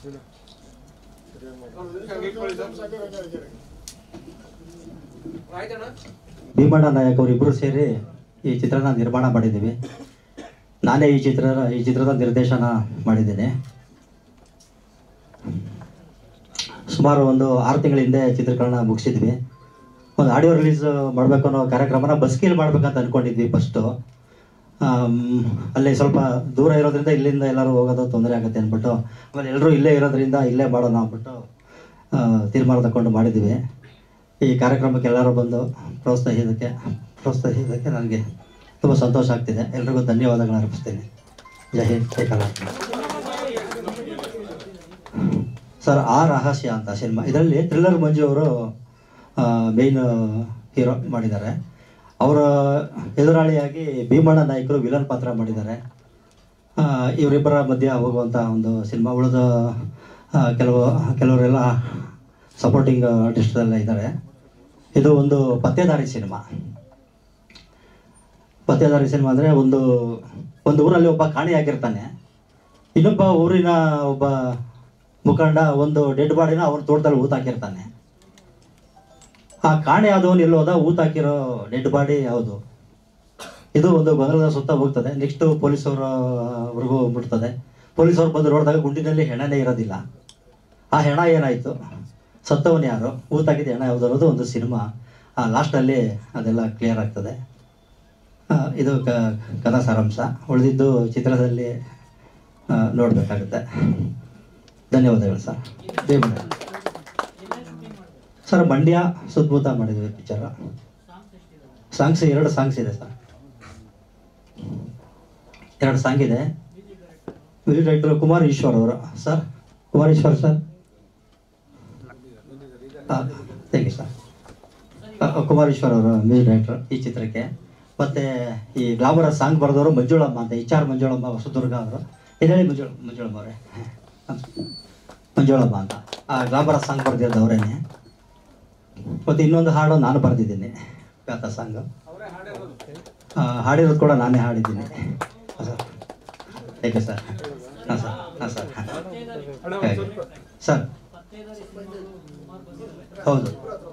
ಭೀಮಣ್ಣ ನಾಯಕ್ ಅವರಿಬ್ಬರು ಸೇರಿ ಈ ಚಿತ್ರನ ನಿರ್ಮಾಣ ಮಾಡಿದ್ದೀವಿ ನಾನೇ ಈ ಚಿತ್ರ ಈ ಚಿತ್ರದ ನಿರ್ದೇಶನ ಮಾಡಿದ್ದೇನೆ ಸುಮಾರು ಒಂದು ಆರು ತಿಂಗಳ ಹಿಂದೆ ಚಿತ್ರೀಕರಣ ಮುಗಿಸಿದ್ವಿ ಒಂದು ಆಡಿಯೋ ರಿಲೀಸ್ ಮಾಡಬೇಕು ಅನ್ನೋ ಕಾರ್ಯಕ್ರಮನ ಬಸ್ಕೀಲ್ ಮಾಡ್ಬೇಕಂತ ಅಂದ್ಕೊಂಡಿದ್ವಿ ಫಸ್ಟು ಅಲ್ಲಿ ಸ್ವಲ್ಪ ದೂರ ಇರೋದ್ರಿಂದ ಇಲ್ಲಿಂದ ಎಲ್ಲರೂ ಹೋಗೋದು ತೊಂದರೆ ಆಗುತ್ತೆ ಅಂದ್ಬಿಟ್ಟು ಆಮೇಲೆ ಎಲ್ಲರೂ ಇಲ್ಲೇ ಇರೋದ್ರಿಂದ ಇಲ್ಲೇ ಮಾಡೋಣ ಅಂದ್ಬಿಟ್ಟು ಆ, ತೀರ್ಮಾನ ತಗೊಂಡು ಮಾಡಿದ್ದೀವಿ ಈ ಕಾರ್ಯಕ್ರಮಕ್ಕೆ ಎಲ್ಲರೂ ಬಂದು ಪ್ರೋತ್ಸಾಹಿಸೋದಕ್ಕೆ ಪ್ರೋತ್ಸಾಹಿಸೋದಕ್ಕೆ ನನಗೆ ತುಂಬ ಸಂತೋಷ ಆಗ್ತಿದೆ ಎಲ್ರಿಗೂ ಧನ್ಯವಾದಗಳನ್ನ ಅರ್ಪಿಸ್ತೀನಿ ಜೈ ಹಿಂದ್ ಜೈ ಕರ್ನಾಟಕ ಸರ್ ಆ ರಹಸ್ಯ ಅಂತ ಸಿನಿಮಾ ಇದರಲ್ಲಿ ಥ್ರಿಲ್ಲರ್ ಮಂಜು ಅವರು ಮೇಯ್ನ್ ಹೀರೋ ಮಾಡಿದ್ದಾರೆ ಅವರ ಎದುರಾಳಿಯಾಗಿ ಭೀಮಣ್ಣ ನಾಯಕರು ವಿಲನ್ ಪಾತ್ರ ಮಾಡಿದ್ದಾರೆ ಆ, ಇವರಿಬ್ಬರ ಮಧ್ಯೆ ಹೋಗುವಂಥ ಒಂದು ಸಿನಿಮಾ ಉಳಿದ ಆ, ಕೆಲವು ಕೆಲವರೆಲ್ಲ ಸಪೋರ್ಟಿಂಗ್ ಆರ್ಟಿಸ್ಟ್ ಎಲ್ಲ ಇದ್ದಾರೆ ಇದು ಒಂದು ಪತ್ತೇದಾರಿ ಸಿನಿಮಾ ಪತ್ತೇದಾರಿ ಸಿನಿಮಾ ಅಂದರೆ ಒಂದು ಒಂದು ಊರಲ್ಲಿ ಒಬ್ಬ ಕಾಣೆಯಾಗಿರ್ತಾನೆ ಇನ್ನೊಬ್ಬ ಊರಿನ ಒಬ್ಬ ಮುಖಂಡ ಒಂದು ಡೆಡ್ ಬಾಡಿನ ಅವ್ರ ತೋಟದಲ್ಲಿ ಊತಾಕಿರ್ತಾನೆ ಆ ಕಾಣೆ ಆದವನು ಎಲ್ಲೋದ ಊತಾಕಿರೋ ಡೆಡ್ ಬಾಡಿ ಯಾವುದು ಇದು ಒಂದು ಗೊಂದಲದ ಸುತ್ತ ಹೋಗ್ತದೆ ನೆಕ್ಸ್ಟ್ ಪೊಲೀಸವರವರೆಗೂ ಮುಟ್ತದೆ ಪೊಲೀಸವ್ರು ಬಂದು ನೋಡಿದಾಗ ಗುಂಡಿನಲ್ಲಿ ಹೆಣನೇ ಇರೋದಿಲ್ಲ ಆ ಹೆಣ ಏನಾಯಿತು ಸತ್ತವನು ಯಾರು ಊತಾಕಿದ ಹೆಣ ಯಾವುದು ಅನ್ನೋದು ಒಂದು ಸಿನಿಮಾ ಆ ಲಾಸ್ಟಲ್ಲಿ ಅದೆಲ್ಲ ಕ್ಲಿಯರ್ ಆಗ್ತದೆ ಆ, ಇದು ಕ ಕಥಾ ಸಾರಾಂಶ ಉಳಿದಿದ್ದು ಚಿತ್ರದಲ್ಲಿ ಆ, ನೋಡಬೇಕಾಗುತ್ತೆ ಧನ್ಯವಾದಗಳು ಸರ್ ಜೈ ಮಂಡ್ಯ ಸರ್ ಮಂಡ್ಯ ಸುತ್ತಮುತ್ತ ಮಾಡಿದ್ವಿ ಪಿಕ್ಚರ್ ಸಾಂಗ್ಸ್ ಎರಡು ಸಾಂಗ್ಸ್ ಇದೆ ಸರ್ ಎರಡು ಸಾಂಗ್ ಇದೆ ಮ್ಯೂಸಿಕ್ ಡೈರೆಕ್ಟರ್ ಕುಮಾರ್ ಈಶ್ವರ್ ಅವರು sir Kumar Eshwar sir thank you sir Kumar Eshwar ಅವರು ಮ್ಯೂಸಿಕ್ ಡೈರೆಕ್ಟರ್ ಈ ಚಿತ್ರಕ್ಕೆ ಮತ್ತೆ ಈ ಗ್ಲಾಮರ ಸಾಂಗ್ ಬರೆದವರು ಮಂಜುಳಮ್ಮ ಅಂತ ಎಚ್ ಆರ್ ಮಂಜುಳಮ್ಮ ಹೊಸದುರ್ಗ ಅವರು ಹೇಳಿ ಮಂಜುಳ ಮಂಜುಳಮ್ಮ ಅವರೇ ಮಂಜುಳಮ್ಮ ಅಂತ ಆ ಗ್ಲಾಮರ ಸಾಂಗ್ ಬರೆದಿರೋದು ಅವರೇನೆ ಮತ್ತು ಇನ್ನೊಂದು ಹಾಡು ನಾನು ಬರೆದಿದ್ದೀನಿ ಗಾತ ಸಾಂಗು ಹಾಡಿರೋದು ಕೂಡ ನಾನೇ ಹಾಡಿದ್ದೀನಿ ಸರ್ ಥ್ಯಾಂಕ್ ಯು ಸರ್ ಹಾಂ ಸರ್ ಹಾಂ ಸರ್ ಹಾಗೆ. ಸರ್ ಹೌದು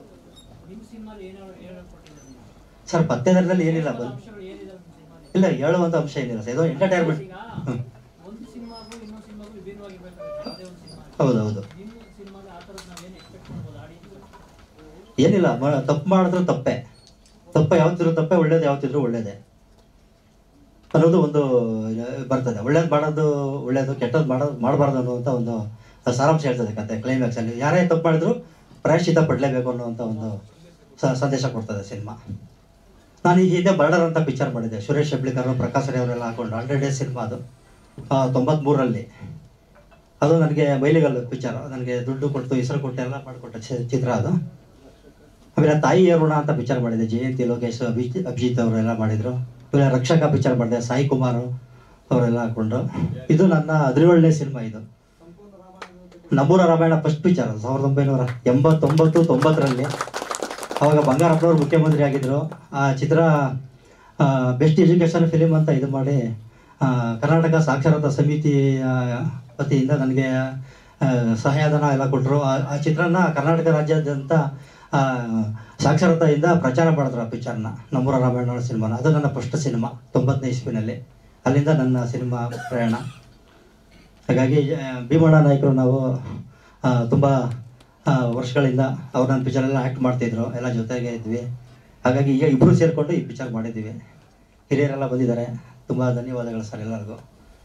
ಸರ್ ಪತ್ತೇದಾರದಲ್ಲಿ ಏನಿಲ್ಲ ಬಂದು ಇಲ್ಲ ಹೇಳುವಂಥ ಅಂಶ ಏನಿಲ್ಲ ಸರ್ ಇದು ಎಂಟರ್ಟೈನ್ಮೆಂಟ್ ಹ್ಞೂ ಒಂದು ಸಿನಿಮಾಗೂ ಇನ್ನೊಂದು ಸಿನಿಮಾಗೂ ವಿಭಿನ್ನವಾಗಿರ್ಬೇಕಾಗುತ್ತೆ ಅದೇ ಒಂದು ಸಿನಿಮಾ ಹೌದು ಹೌದು ನಿಮ್ಮ ಸಿನಿಮಾದ ಆ ಥರದ್ದು ನಾವೇನು ಎಕ್ಸ್ಪೆಕ್ಟ್ ಮಾಡ್ಬೋದು ಆಡಿಯನ್ಸ್ ಏನಿಲ್ಲ ಮ- ತಪ್ಪು ಮಾಡಿದ್ರು ತಪ್ಪೆ ತಪ್ಪು ಯಾವತ್ತಿದ್ರು ತಪ್ಪೆ ಒಳ್ಳೇದು ಯಾವತ್ತಿದ್ರು ಒಳ್ಳೇದೇ ಅನ್ನೋದು ಒಂದು ಆ, ಬರ್ತದೆ ಒಳ್ಳೇದು ಮಾಡೋದು ಒಳ್ಳೇದು ಕೆಟ್ಟದ್ದು ಮಾಡೋದು ಮಾಡಬಾರ್ದು ಅನ್ನುವಂಥ ಒಂದು ಸಾರಾಂಶ ಹೇಳ್ತದೆ ಕತೆ ಕ್ಲೈಮ್ಯಾಕ್ಸ್ ಅಲ್ಲಿ ಯಾರೇ ತಪ್ಪು ಮಾಡಿದ್ರು ಪ್ರಾಯಶ್ಚಿತ ಪಡಲೇಬೇಕು ಅನ್ನುವಂಥ ಒಂದು ಸ- ಸಂದೇಶ ಕೊಡ್ತದೆ ಸಿನಿಮಾ ನಾನು ಈ ಹಿಂದೆ ಬರ್ಡರ್ ಅಂತ ಪಿಕ್ಚರ್ ಮಾಡಿದ್ದೆ ಸುರೇಶ್ ಹೆಬ್ಳಿಕರ್ ಪ್ರಕಾಶ್ ರೈ ಅವರೆಲ್ಲ ಹಾಕೊಂಡು ಹಂಡ್ರೆಡ್ ಡೇಸ್ ಸಿನಿಮಾ ಅದು ಆ, ತೊಂಬತ್ಮೂರರಲ್ಲಿ ಅದು ನನಗೆ ಮೈಲಿಗಲ್ಲು ಪಿಕ್ಚರ್ ನನಗೆ ದುಡ್ಡು ಕೊಟ್ಟು ಹೆಸರು ಕೊಟ್ಟು ಎಲ್ಲ ಮಾಡಿಕೊಟ್ಟ ಚಿ- ಚಿತ್ರ ಅದು ಆಮೇಲೆ ತಾಯಿ ಋಣ ಅಂತ ಪಿಕ್ಚರ್ ಮಾಡಿದೆ ಜಯಂತಿ ಲೋಕೇಶ್ ಅಭಿಜಿ ಅಭಿಜಿತ್ ಅವರೆಲ್ಲ ಮಾಡಿದ್ರು ಆಮೇಲೆ ರಕ್ಷಕ ಪಿಕ್ಚರ್ ಮಾಡಿದೆ ಸಾಯಿ ಕುಮಾರ್ ಅವರೆಲ್ಲ ಹಾಕೊಂಡು ಇದು ನನ್ನ ಹದಿನೇಳನೇ ಸಿನಿಮಾ ಇದು ನಮ್ಮೂರ ರಾಮಾಯಣ ಫಸ್ಟ್ ಪಿಕ್ಚರ್ ಸಾವಿರದ ಒಂಬೈನೂರ ಎಂಬತ್ತೊಂಬತ್ತು ತೊಂಬತ್ತರಲ್ಲಿ ಅವಾಗ ಬಂಗಾರಪ್ಪನವರು ಮುಖ್ಯಮಂತ್ರಿ ಆಗಿದ್ರು ಆ ಚಿತ್ರ ಬೆಸ್ಟ್ ಎಜುಕೇಷನ್ ಫಿಲಿಮ್ ಅಂತ ಇದು ಮಾಡಿ ಆ, ಕರ್ನಾಟಕ ಸಾಕ್ಷರತಾ ಸಮಿತಿ ಆ, ವತಿಯಿಂದ ನನಗೆ ಆ, ಸಹಾಯಧನ ಎಲ್ಲ ಕೊಟ್ಟರು ಆ ಚಿತ್ರನ ಕರ್ನಾಟಕ ರಾಜ್ಯಾದ್ಯಂತ ಆ, ಸಾಕ್ಷರತೆಯಿಂದ ಪ್ರಚಾರ ಮಾಡಿದ್ರು ಆ ಪಿಕ್ಚರ್ನ ನಮ್ಮೂರ ರಾಮಾಯಣ ಸಿನಿಮಾನ ಅದು ನನ್ನ ಫಸ್ಟ್ ಸಿನಿಮಾ ತೊಂಬತ್ತನೇ ಇಸ್ವಿನಲ್ಲಿ ಅಲ್ಲಿಂದ ನನ್ನ ಸಿನಿಮಾ ಪ್ರಯಾಣ ಹಾಗಾಗಿ ಆ, ಭೀಮಣ್ಣ ನಾಯಕರು ನಾವು ಆ, ತುಂಬ ಆ, ವರ್ಷಗಳಿಂದ ಅವ್ರು ನನ್ನ ಪಿಕ್ಚರೆಲ್ಲ ಆ್ಯಕ್ಟ್ ಮಾಡ್ತಿದ್ರು ಎಲ್ಲ ಜೊತೆಗೆ ಇದ್ವಿ ಹಾಗಾಗಿ ಈಗ ಇಬ್ಬರು ಸೇರಿಕೊಂಡು ಈ ಪಿಕ್ಚರ್ ಮಾಡಿದ್ದೀವಿ ಹಿರಿಯರೆಲ್ಲ ಬಂದಿದ್ದಾರೆ ತುಂಬ ಧನ್ಯವಾದಗಳು ಸರ್ ಎಲ್ಲರಿಗೂ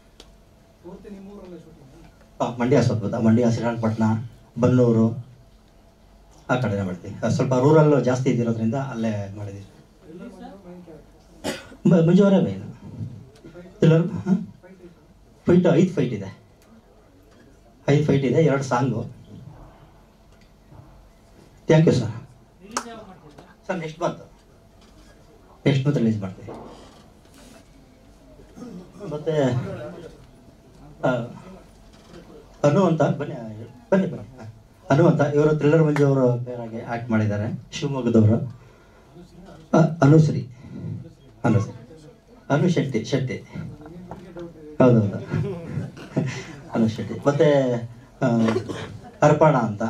ಆ, ಮಂಡ್ಯ ಸ್ವಲ್ಪ ಮಂಡ್ಯ ಶ್ರೀರಂಗಪಟ್ಟಣ ಬನ್ನೂರು ಆ ಕಡೆನೇ ಮಾಡ್ತೀವಿ ಆ, ಸ್ವಲ್ಪ ರೂರಲ್ ಜಾಸ್ತಿ ಇದ್ದಿರೋದ್ರಿಂದ ಅಲ್ಲೇ ಮಾಡಿದ್ದೀವಿ ಮ- ಮಂಜು ಅವರೇ ಮೇನ್ ಎಲ್ಲರೂ ಫೈಟ್ ಐದು ಫೈಟ್ ಇದೆ ಐದು ಫೈಟ್ ಇದೆ ಎರಡು song thank you sir release ಯಾವಾಗ ಮಾಡ್ತಿದ್ರಾ sir next month next month release ಮಾಡ್ತೀವಿ ಮತ್ತೆ ಆ, ಅನು ಅಂತ ಬನ್ನಿ ಬನ್ನಿ ಬನ್ನಿ ಹಾ. ಅನು ಅಂತ ಇವರು ಥ್ರಿಲ್ಲರ್ ಮಂಜು ಅವರು ಬೇರಾಗಿ ಆ್ಯಕ್ಟ್ ಮಾಡಿದ್ದಾರೆ ಶಿವಮೊಗ್ಗದವರು ಆ, ಅನುಶ್ರೀ ಅನುಶ್ರೀ ಅನು ಶೆಟ್ಟಿ ಶೆಟ್ಟಿ ಹೌದೌದು ಅನು ಶೆಟ್ಟಿ ಮತ್ತೆ ಅರ್ಪಣ ಅಂತ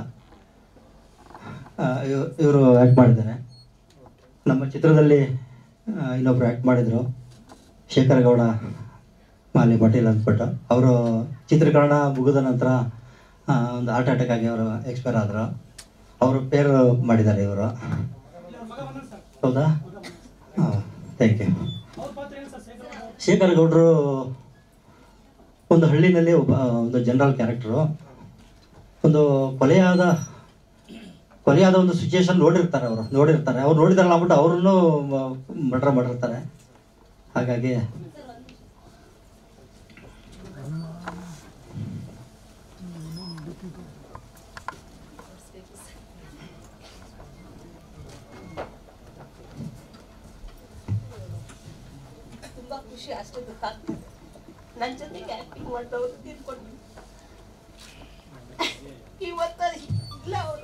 ಇವರು ಆ್ಯಕ್ಟ್ ಮಾಡಿದ್ದಾರೆ ನಮ್ಮ ಚಿತ್ರದಲ್ಲಿ ಆ, ಇನ್ನೊಬ್ರು ಆ್ಯಕ್ಟ್ ಮಾಡಿದರು ಶೇಖರ್ ಗೌಡ ಮಾಲಿ ಪಾಟೀಲ್ ಅಂದ್ಬಿಟ್ಟು ಅವರು ಚಿತ್ರೀಕರಣ ಮುಗಿದ ನಂತರ ಆ, ಒಂದು ಹಾರ್ಟ್ ಅಟ್ಯಾಕ್ ಆಗಿ ಅವರು ಎಕ್ಸ್ಪೈರ್ ಆದರು ಅವರು ಪೇರು ಮಾಡಿದ್ದಾರೆ ಇವರು ಹೌದಾ ಹಾಂ ಥ್ಯಾಂಕ್ ಯು ಅವ್ರ ಪಾತ್ರ ಏನು ಸರ್ ಶೇಖರ್ ಅವ್ರ ಶೇಖರ್ ಗೌಡರು ಒಂದು ಹಳ್ಳಿನಲ್ಲಿ ಒಬ್ಬ ಒಂದು ಜನರಲ್ ಕ್ಯಾರೆಕ್ಟರು ಒಂದು ಕೊಲೆಯಾದ ಕೊಲೆಯಾದ ಒಂದು ಸಿಚುಯೇಷನ್ ನೋಡಿರ್ತಾರೆ ಅವರು ನೋಡಿರ್ತಾರೆ ಅವ್ರು ನೋಡಿದಾರಲ್ಲ ಅಂದ್ಬಿಟ್ಟು ಅವ್ರನ್ನೂ ಮರ್ಡರ್ ಮಾಡಿರ್ತಾರೆ ಹಾಗಾಗಿ ತುಂಬಾ ಖುಷಿ ಅಷ್ಟೇ ದುಃಖ ಆಗ್ತದೆ ನನ್ನ ಜೊತೆಗೆ ಆಕ್ಟಿಂಗ್ ಮಾಡಿದವರು ತೀರ್ಕೊಂಡು ಇವತ್ತಲ್ಲಿ ಇಲ್ಲ ಅವರು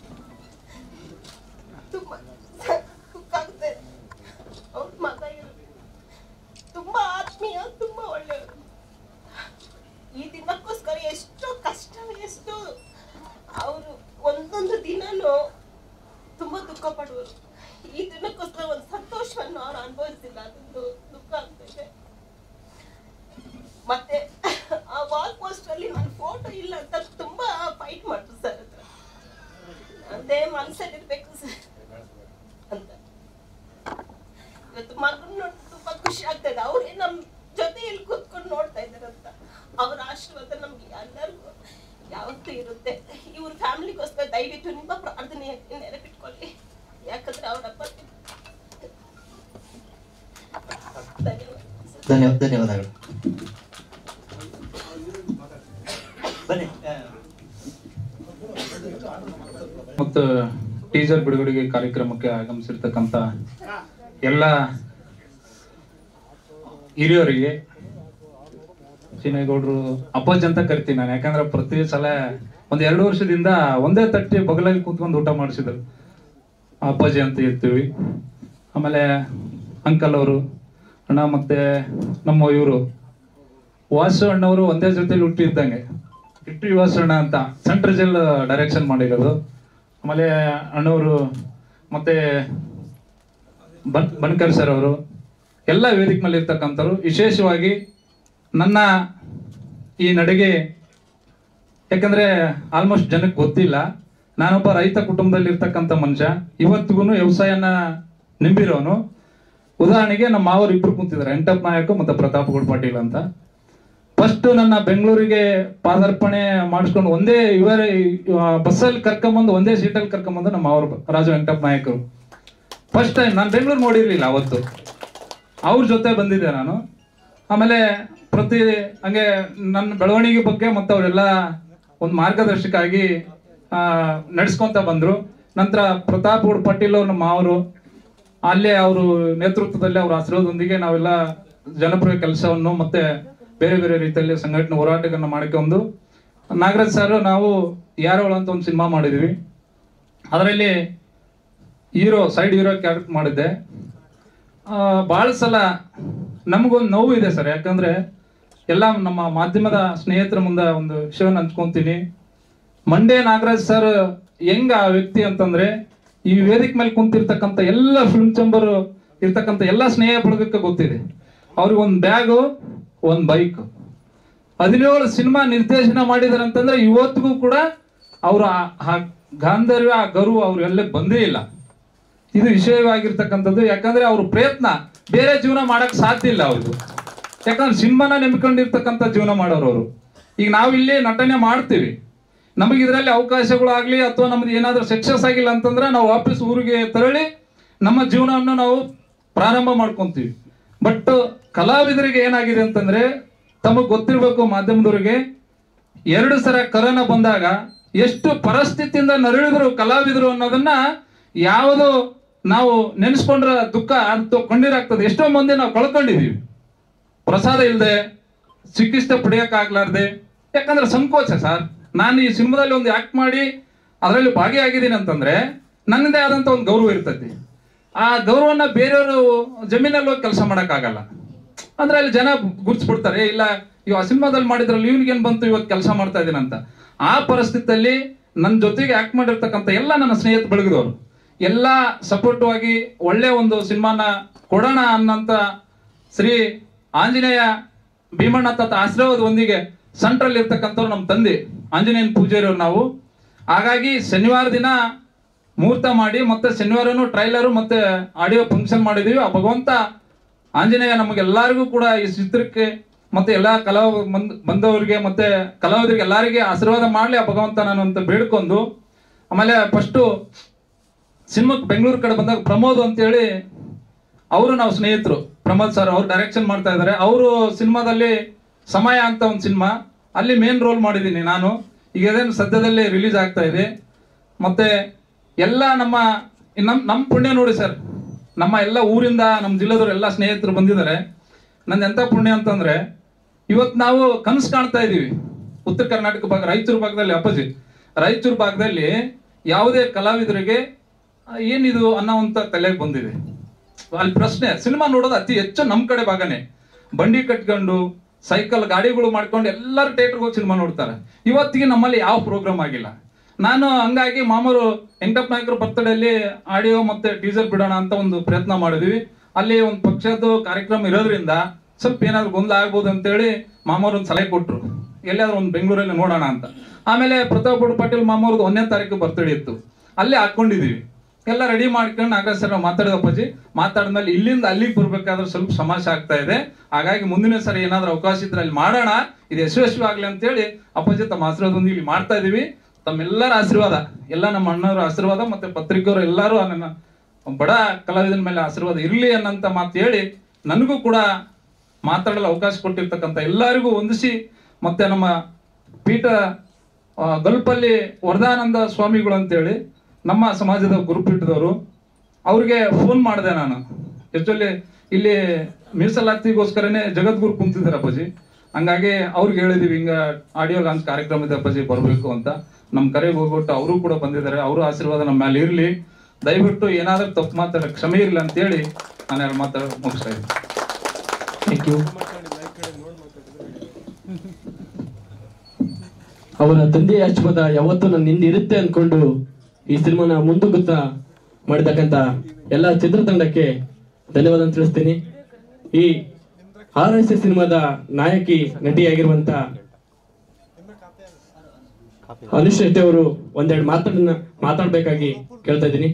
ತುಂಬಾ ದುಃಖ ಆಗ್ತದೆ ಅವ್ರ ಮಗ ಇರೋದು ತುಂಬಾ ಆತ್ಮೀಯ ತುಂಬಾ ಒಳ್ಳೆಯವರು ಈ ದಿನಕ್ಕೋಸ್ಕರ ಎಷ್ಟೋ ಕಷ್ಟ ಎಷ್ಟು ಅವರು ಒಂದೊಂದು ದಿನನೂ ತುಂಬಾ ದುಃಖ ಪಡುವರು ಈ ದಿನಕ್ಕೋಸ್ಕರ ಒಂದು ಸಂತೋಷವನ್ನು ಅವ್ರು ಅನುಭವಿಸಿಲ್ಲ ಅದೊಂದು ದುಃಖ ಆಗ್ತದೆ ಮತ್ತೆ ಆ ವಾಲ್ ಪೋಸ್ಟ್ ಅಲ್ಲಿ ನನ್ನ ಫೋಟೋ ಇಲ್ಲ ಅಂತ ತುಂಬಾ ಫೈಟ್ ಮಾಡ್ತು ಸರ್ ಹತ್ರ ಅದೇ ಮನಸ್ಸಲ್ಲಿ ಇರ್ಬೇಕು ಸರ್ ಅಂತ ಇವತ್ತು ಮಗನ್ ನೋಡಿ ತುಂಬಾ ಖುಷಿ ಆಗ್ತದೆ ಅವ್ರೇ ನಮ್ ಜೊತೆಯಲ್ಲಿ ಕೂತ್ಕೊಂಡು ನೋಡ್ತಾ ಇದ್ದಾರೆ ಅಂತ ಅವ್ರ ಆಶೀರ್ವಾದ ನಮ್ಗೆ ಎಲ್ಲರಿಗೂ ಯಾವತ್ತೂ ಇರುತ್ತೆ ಇವ್ರ ಫ್ಯಾಮಿಲಿಗೋಸ್ಕರ ದಯವಿಟ್ಟು ನಿಮ್ಮ ಪ್ರಾರ್ಥನೆ ನೆನಪಿಟ್ಕೊಳ್ಳಿ ಯಾಕಂದ್ರೆ ಅವರ ಪತಿ ಧನ್ಯವಾದ ಸರ್. ಧನ್ಯ ಧನ್ಯವಾದಗಳು ಬನ್ನಿ ಆ, ಮತ್ತು ಟೀಸರ್ ಬಿಡುಗಡೆಗೆ ಕಾರ್ಯಕ್ರಮಕ್ಕೆ ಆಗಮಿಸಿರ್ತಕ್ಕಂಥ ಎಲ್ಲ ಹಿರಿಯರಿಗೆ ಚಿನ್ನೇಗೌಡರು ಅಪ್ಪಾಜಿ ಅಂತ ಕರಿತೀನಿ ನಾನು ಯಾಕಂದ್ರೆ ಪ್ರತಿ ಸಲ ಒಂದ್ ಎರಡು ವರ್ಷದಿಂದ ಒಂದೇ ತಟ್ಟಿ ಬಗಲಲ್ಲಿ ಕೂತ್ಕೊಂಡು ಊಟ ಮಾಡಿಸಿದ್ರು ಅಪ್ಪಾಜಿ ಅಂತ ಇರ್ತೀವಿ ಆಮೇಲೆ ಅಂಕಲ್ ಅವರು ಅಣ್ಣ ಮತ್ತೆ ನಮ್ಮ ಇವರು ವಾಸು ಅಣ್ಣವರು ಒಂದೇ ಜೊತೆಲಿ ಹುಟ್ಟಿದ್ದಂಗೆ ಇಟ್ರಿ ವಾಸು ಅಣ್ಣ ಅಂತ ಸೆಂಟ್ರ್ ಜೆಲ್ ಡೈರೆಕ್ಷನ್ ಮಾಡಿರೋದು ಆಮೇಲೆ ಅಣ್ಣವರು ಮತ್ತೆ ಬನ್ ಬನ್ಕರ್ ಸರ್ ಅವರು ಎಲ್ಲ ವೇದಿಕೆ ಮೇಲೆ ಇರ್ತಕ್ಕಂಥವ್ರು ವಿಶೇಷವಾಗಿ ನನ್ನ ಈ ನಡೆಗೆ ಯಾಕಂದ್ರೆ ಆಲ್ಮೋಸ್ಟ್ ಜನಕ್ಕೆ ಗೊತ್ತಿಲ್ಲ ನಾನೊಬ್ಬ ರೈತ ಕುಟುಂಬದಲ್ಲಿ ಇರ್ತಕ್ಕಂಥ ಮನುಷ್ಯ ಇವತ್ತಿಗೂ ವ್ಯವಸಾಯನ ನಿಂಬಿರೋನು ಉದಾಹರಣೆಗೆ ನಮ್ಮ ಮಾವರು ಇಬ್ರು ಕುಂತಿದ್ದಾರೆ ಎಂಟಪ್ಪ ನಾಯಕ ಮತ್ತು ಪ್ರತಾಪ್ ಗೌಡ ಪಾಟೀಲ್ ಅಂತ ಫಸ್ಟ್ ನನ್ನ ಬೆಂಗಳೂರಿಗೆ ಪಾದಾರ್ಪಣೆ ಮಾಡಿಸ್ಕೊಂಡು ಒಂದೇ ಇವರ ಬಸ್ಸಲ್ಲಿ ಕರ್ಕೊಂಬಂದು ಒಂದೇ ಸೀಟಲ್ಲಿ ಕರ್ಕೊಂಬಂದು ನಮ್ಮ ಅವರು ರಾಜು ವೆಂಕಟಪ್ಪ ನಾಯಕರು ಫಸ್ಟ್ ಟೈಮ್ ನಾನು ಬೆಂಗಳೂರು ನೋಡಿರ್ಲಿಲ್ಲ ಅವತ್ತು ಅವ್ರ ಜೊತೆ ಬಂದಿದ್ದೆ ನಾನು ಆಮೇಲೆ ಪ್ರತಿ ಹಂಗೆ ನನ್ನ ಬೆಳವಣಿಗೆ ಬಗ್ಗೆ ಮತ್ತು ಅವರೆಲ್ಲ ಒಂದು ಮಾರ್ಗದರ್ಶಕ ಆ ನಡೆಸ್ಕೊಂತ ಬಂದ್ರು ನಂತರ ಪ್ರತಾಪ್ ಗೌಡ ಪಾಟೀಲ್ ಅವ್ರ ನಮ್ಮ ಮಾವರು ಅಲ್ಲೇ ಅವರು ನೇತೃತ್ವದಲ್ಲಿ ಅವರ ಆಶ್ರಯದೊಂದಿಗೆ ನಾವೆಲ್ಲ ಜನಪ್ರಿಯ ಕೆಲಸವನ್ನು ಮತ್ತೆ ಬೇರೆ ಬೇರೆ ರೀತಿಯಲ್ಲಿ ಸಂಘಟನೆ ಹೋರಾಟಗಳನ್ನ ಮಾಡ್ಕೊಂಡು ನಾಗರಾಜ್ ಸರ್ ನಾವು ಯಾರೋಳು ಅಂತ ಒಂದು ಸಿನಿಮಾ ಮಾಡಿದ್ವಿ ಅದರಲ್ಲಿ ಹೀರೋ ಸೈಡ್ ಹೀರೋ ಕ್ಯಾರೆಕ್ಟರ್ ಮಾಡಿದ್ದೆ ಭಾಳ ಸಲ ನಮಗೊಂದು ನೋವು ಇದೆ ಸರ್ ಯಾಕಂದ್ರೆ ಎಲ್ಲ ನಮ್ಮ ಮಾಧ್ಯಮದ ಸ್ನೇಹಿತರ ಮುಂದೆ ಒಂದು ವಿಷಯವನ್ನು ಹಂಚ್ಕೊಂತೀನಿ ಮಂಡ್ಯ ನಾಗರಾಜ್ ಸರ್ ಹೆಂಗ ಆ ವ್ಯಕ್ತಿ ಅಂತಂದ್ರೆ ಈ ವೇದಿಕೆ ಮೇಲೆ ಕುಂತಿರ್ತಕ್ಕಂಥ ಎಲ್ಲ ಫಿಲ್ಮ್ ಚೇಂಬರ್ ಇರ್ತಕ್ಕಂಥ ಎಲ್ಲ ಸ್ನೇಹ ಬಳಗಕ್ಕೆ ಗೊತ್ತಿದೆ ಅವ್ರಿಗೆ ಒಂದು ಬ್ಯಾಗು ಒಂದು ಬೈಕ್ ಹದಿನೇಳು ಸಿನಿಮಾ ನಿರ್ದೇಶನ ಮಾಡಿದಾರೆ ಅಂತಂದ್ರೆ ಇವತ್ತಿಗೂ ಕೂಡ ಅವರು ಆ ಗಾಂಧರ್ಯ ಆ ಗರು ಅವ್ರು ಎಲ್ಲೇ ಬಂದೇ ಇಲ್ಲ ಇದು ವಿಷಯವಾಗಿರ್ತಕ್ಕಂಥದ್ದು ಯಾಕಂದ್ರೆ ಅವ್ರ ಪ್ರಯತ್ನ ಬೇರೆ ಜೀವನ ಮಾಡಕ್ ಸಾಧ್ಯ ಇಲ್ಲ ಅವ್ರದ್ದು ಯಾಕಂದ್ರೆ ಸಿನಿಮಾನ ನಂಬಿಕೊಂಡಿರ್ತಕ್ಕಂಥ ಜೀವನ ಮಾಡೋರು ಅವರು ಈಗ ನಾವು ಇಲ್ಲಿ ನಟನೆ ಮಾಡ್ತೀವಿ ನಮಗೆ ಇದರಲ್ಲಿ ಅವಕಾಶಗಳಾಗ್ಲಿ ಅಥವಾ ನಮ್ದು ಏನಾದ್ರೂ ಸಕ್ಸಸ್ ಆಗಿಲ್ಲ ಅಂತಂದ್ರೆ ನಾವು ವಾಪಸ್ ಊರಿಗೆ ತೆರಳಿ ನಮ್ಮ ಜೀವನವನ್ನು ನಾವು ಪ್ರಾರಂಭ ಮಾಡ್ಕೊಂತೀವಿ ಬಟ್ ಕಲಾವಿದರಿಗೆ ಏನಾಗಿದೆ ಅಂತಂದ್ರೆ ತಮಗ್ ಗೊತ್ತಿರ್ಬೇಕು ಮಾಧ್ಯಮದವರಿಗೆ ಎರಡು ಸಲ ಕರೋನಾ ಬಂದಾಗ ಎಷ್ಟು ಪರಿಸ್ಥಿತಿಯಿಂದ ನರಳಿದ್ರು ಕಲಾವಿದರು ಅನ್ನೋದನ್ನ ಯಾವುದು ನಾವು ನೆನೆಸ್ಕೊಂಡ್ರ ದುಃಖ ಅಂತ ಕೊಂಡಿರಾಗ್ತದೆ ಎಷ್ಟೋ ಮಂದಿ ನಾವು ಕಳ್ಕೊಂಡಿದೀವಿ ಪ್ರಸಾದ ಇಲ್ಲದೆ ಚಿಕಿತ್ಸೆ ಪಡೆಯೋಕ್ಕಾಗ್ಲಾರ್ದೆ ಯಾಕಂದ್ರೆ ಸಂಕೋಚ ಸರ್ ನಾನು ಈ ಸಿನಿಮಾದಲ್ಲಿ ಒಂದು ಆಕ್ಟ್ ಮಾಡಿ ಅದರಲ್ಲಿ ಭಾಗಿಯಾಗಿದ್ದೀನಿ ಅಂತಂದ್ರೆ ನನ್ನದೇ ಆದಂತ ಒಂದು ಗೌರವ ಇರ್ತೈತಿ ಆ ಗೌರವನ ಬೇರೆಯವರು ಜಮೀನಲ್ಲಿ ಹೋಗಿ ಕೆಲಸ ಮಾಡೋಕ್ಕಾಗಲ್ಲ ಅಂದ್ರೆ ಅಲ್ಲಿ ಜನ ಗುರ್ಸ್ಬಿಡ್ತಾರೆ "ಏ, ಇಲ್ಲ ಇವ ಸಿನಿಮಾದಲ್ಲಿ ಮಾಡಿದ್ರಲ್ಲಿ ಇವ್ನಿಗೇನ್ ಬಂತು ಇವತ್ತು ಕೆಲಸ ಮಾಡ್ತಾ ಇದೀನಿ ಅಂತ ಆ ಪರಿಸ್ಥಿತಿಯಲ್ಲಿ ನನ್ನ ಜೊತೆಗೆ ಆಕ್ಟ್ ಮಾಡಿರ್ತಕ್ಕಂಥ ಎಲ್ಲ ನನ್ನ ಸ್ನೇಹಿತ ಬಳಗದವರು ಎಲ್ಲ ಸಪೋರ್ಟಿವ್ ಆಗಿ ಒಳ್ಳೆ ಒಂದು ಸಿನಿಮಾನ ಕೊಡೋಣ ಅನ್ನಂತ ಶ್ರೀ ಆಂಜನೇಯ ಭೀಮಣ್ಣ ತತ್ತ ಆಶೀರ್ವಾದದೊಂದಿಗೆ ಸೆಂಟ್ರಲ್ ಇರ್ತಕ್ಕಂಥವ್ರು ನಮ್ಮ ತಂದೆ ಆಂಜನೇಯನ ಪೂಜಾರಿಯವ್ರು ನಾವು ಹಾಗಾಗಿ ಶನಿವಾರ ದಿನ ಮುಹೂರ್ತ ಮಾಡಿ ಮತ್ತೆ ಶನಿವಾರನು ಟ್ರೈಲರು ಮತ್ತೆ ಆಡಿಯೋ ಫಂಕ್ಷನ್ ಮಾಡಿದೀವಿ ಆ ಭಗವಂತ ಆಂಜನೇಯ ನಮಗೆಲ್ಲರಿಗೂ ಕೂಡ ಈ ಚಿತ್ರಕ್ಕೆ ಮತ್ತೆ ಎಲ್ಲ ಕಲಾವ ಬಂದ್- ಬಂದವರಿಗೆ ಮತ್ತೆ ಕಲಾವಿದರಿಗೆ ಎಲ್ಲರಿಗೆ ಆಶೀರ್ವಾದ ಮಾಡಲಿ ಆ ಭಗವಂತ ನಾನು ಅಂತ ಬೇಡ್ಕೊಂಡು ಆಮೇಲೆ ಫಸ್ಟು ಸಿನಿಮಾಕ್ಕೆ ಬೆಂಗಳೂರು ಕಡೆ ಬಂದಾಗ ಪ್ರಮೋದ್ ಅಂತೇಳಿ ಅವರು ನಾವು ಸ್ನೇಹಿತರು ಪ್ರಮೋದ್ ಸರ್ ಅವ್ರು ಡೈರೆಕ್ಷನ್ ಮಾಡ್ತಾ ಇದ್ದಾರೆ ಅವರು ಸಿನಿಮಾದಲ್ಲಿ ಸಮಯ ಅಂತ ಒಂದು ಸಿನಿಮಾ ಅಲ್ಲಿ ಮೇನ್ ರೋಲ್ ಮಾಡಿದ್ದೀನಿ ನಾನು ಈಗ ಅದೇನು ಸದ್ಯದಲ್ಲೇ ರಿಲೀಸ್ ಆಗ್ತಾ ಇದೆ ಮತ್ತೆ ಎಲ್ಲ ನಮ್ಮ ನಮ್ಮ ನಮ್ಮ ಪುಣ್ಯ ನೋಡಿ ಸರ್ ನಮ್ಮ ಎಲ್ಲ ಊರಿಂದ ನಮ್ಮ ಜಿಲ್ಲೆದವ್ರು ಎಲ್ಲ ಸ್ನೇಹಿತರು ಬಂದಿದ್ದಾರೆ ನನ್ನ ಎಂಥ ಪುಣ್ಯ ಅಂತಂದ್ರೆ ಇವತ್ತು ನಾವು ಕನಸು ಕಾಣ್ತಾ ಇದೀವಿ ಉತ್ತರ ಕರ್ನಾಟಕ ಭಾಗ ರಾಯಚೂರು ಭಾಗದಲ್ಲಿ ಅಪ್ಪಾಜಿ ರಾಯಚೂರು ಭಾಗದಲ್ಲಿ ಯಾವುದೇ ಕಲಾವಿದರಿಗೆ ಆ, ಏನಿದು ಅನ್ನೋವಂಥ ತಲೆಗೆ ಬಂದಿದೆ ಅಲ್ಲಿ ಪ್ರಶ್ನೆ ಸಿನಿಮಾ ನೋಡೋದು ಅತಿ ಹೆಚ್ಚು ನಮ್ಮ ಕಡೆ ಭಾಗನೇ ಬಂಡಿ ಕಟ್ಕೊಂಡು ಸೈಕಲ್ ಗಾಡಿಗಳು ಮಾಡ್ಕೊಂಡು ಎಲ್ಲರೂ ಥಿಯೇಟರ್ಗೆ ಹೋಗಿ ಸಿನಿಮಾ ನೋಡ್ತಾರೆ ಇವತ್ತಿಗೆ ನಮ್ಮಲ್ಲಿ ಯಾವ ಪ್ರೋಗ್ರಾಮ್ ಆಗಿಲ್ಲ ನಾನು ಹಂಗಾಗಿ ಮಾಮೂರು ವೆಂಕಟಪ್ಪ ನಾಯಕರ ಬರ್ತಡೇಲಿ ಆಡಿಯೋ ಮತ್ತೆ ಟೀಸರ್ ಬಿಡೋಣ ಅಂತ ಒಂದು ಪ್ರಯತ್ನ ಮಾಡಿದ್ವಿ ಅಲ್ಲಿ ಒಂದು ಪಕ್ಷದ ಕಾರ್ಯಕ್ರಮ ಇರೋದ್ರಿಂದ ಸ್ವಲ್ಪ ಏನಾದ್ರು ಗೊಂದಲ ಆಗ್ಬೋದು ಅಂತೇಳಿ ಮಾಮೂರು ಒಂದು ಸಲಹೆ ಕೊಟ್ರು ಎಲ್ಲಿಯಾದ್ರೂ ಒಂದು ಬೆಂಗಳೂರಲ್ಲಿ ನೋಡೋಣ ಅಂತ ಆಮೇಲೆ ಪ್ರತಾಪ್ ಗೌಡ ಪಾಟೀಲ್ ಮಾಮೂರ್ದು ಒಂದನೇ ತಾರೀಕು ಬರ್ತಡೇ ಇತ್ತು ಅಲ್ಲೇ ಹಾಕೊಂಡಿದೀವಿ ಎಲ್ಲ ರೆಡಿ ಮಾಡ್ಕೊಂಡು ನಾಗರಾಜ್ ಸರ್ ನಾವು ಮಾತಾಡಿದ ಅಪ್ಪಾಜಿ ಮಾತಾಡಿದ್ಮೇಲೆ ಇಲ್ಲಿಂದ ಅಲ್ಲಿಗೆ ಬರ್ಬೇಕಾದ್ರೆ ಸ್ವಲ್ಪ ಸಮಸ್ಯೆ ಆಗ್ತಾ ಇದೆ ಹಾಗಾಗಿ ಮುಂದಿನ ಸರಿ ಏನಾದ್ರೂ ಅವಕಾಶ ಇದ್ರೆ ಅಲ್ಲಿ ಮಾಡೋಣ ಇದು ಯಶಸ್ವಿ ಆಗ್ಲಿ ಅಂತೇಳಿ ಅಪ್ಪಾಜಿ ತಮ್ಮ ಆಶೀರ್ವಾದದೊಂದಿಗೆ ಇಲ್ಲಿ ಮಾಡ್ತಾ ಇದೀವಿ ತಮ್ಮೆಲ್ಲರ ಆಶೀರ್ವಾದ ಎಲ್ಲ ನಮ್ಮ ಅಣ್ಣವರ ಆಶೀರ್ವಾದ ಮತ್ತೆ ಪತ್ರಿಕೆಯವರು ಎಲ್ಲರೂ ನನ್ನ ಬಡ ಕಲಾವಿದನ ಮೇಲೆ ಆಶೀರ್ವಾದ ಇರಲಿ ಅನ್ನಂತ ಮಾತು ಹೇಳಿ ನನಗೂ ಕೂಡ ಮಾತಾಡಲು ಅವಕಾಶ ಕೊಟ್ಟಿರ್ತಕ್ಕಂಥ ಎಲ್ಲರಿಗೂ ಹೊಂದಿಸಿ ಮತ್ತೆ ನಮ್ಮ ಪೀಠ ಆ, ಗಲ್ಪಲ್ಲಿ ವರದಾನಂದ ಸ್ವಾಮಿಗಳು ಅಂತೇಳಿ ನಮ್ಮ ಸಮಾಜದ ಗುರುಪೀಠದವರು ಅವ್ರಿಗೆ ಫೋನ್ ಮಾಡಿದೆ ನಾನು ಆಕ್ಚುಲಿ ಇಲ್ಲಿ ಮೀಸಲಾತಿಗೋಸ್ಕರನೇ ಜಗದ್ಗುರು ಕುಂತಿದ್ದಾರೆ ಅಪ್ಪಾಜಿ ಹಂಗಾಗಿ ಅವ್ರಿಗೆ ಹೇಳಿದೀವಿ ಹಿಂಗ ಆಡಿಯೋ ಲಾಂಚ್ ಕಾರ್ಯಕ್ರಮ ಇದೆ ಅಪ್ಪಾಜಿ ಬರಬೇಕು ಅಂತ ನಮ್ಮ ಕರೆಗೆ ಹೋಗ್ಬಿಟ್ಟು ಅವರು ಕೂಡ ಬಂದಿದ್ದಾರೆ ಅವರು ಆಶೀರ್ವಾದ ನಮ್ಮ ಮೇಲೆ ಇರಲಿ ದಯವಿಟ್ಟು ಏನಾದ್ರೂ ತಪ್ಪು ಮಾತಾಡ ಕ್ಷಮೆ ಇರಲಿ ಅಂತೇಳಿ ನಾನು ಎರಡು ಮಾತಾಡ ಮುಗಿಸ್ತಾ ಇದ್ದೀನಿ ಥ್ಯಾಂಕ್ ಯು ಅವರ ತಂದೆಯ ಆಶೀರ್ವಾದ ಯಾವತ್ತೂ ನನ್ನ ಹಿಂದೆ ಇರುತ್ತೆ ಅನ್ಕೊಂಡು ಈ ಸಿನಿಮಾನ ಮುಂದೂಗುತ್ತಾ ಮಾಡಿರ್ತಕ್ಕಂಥ ಎಲ್ಲ ಚಿತ್ರತಂಡಕ್ಕೆ ಧನ್ಯವಾದ ತಿಳಿಸ್ತೀನಿ ಈ ಆರ್ ಎಸ್ ಎಸ್ ಸಿನಿಮಾದ ನಾಯಕಿ ನಟಿಯಾಗಿರುವಂತ ಅನುಷ್ ಶೆಟ್ಟಿ ಅವರು ಒಂದೆರಡು ಮಾತನ್ನ ಮಾತಾಡ್ಬೇಕಾಗಿ ಕೇಳ್ತಾ ಇದ್ದೀನಿ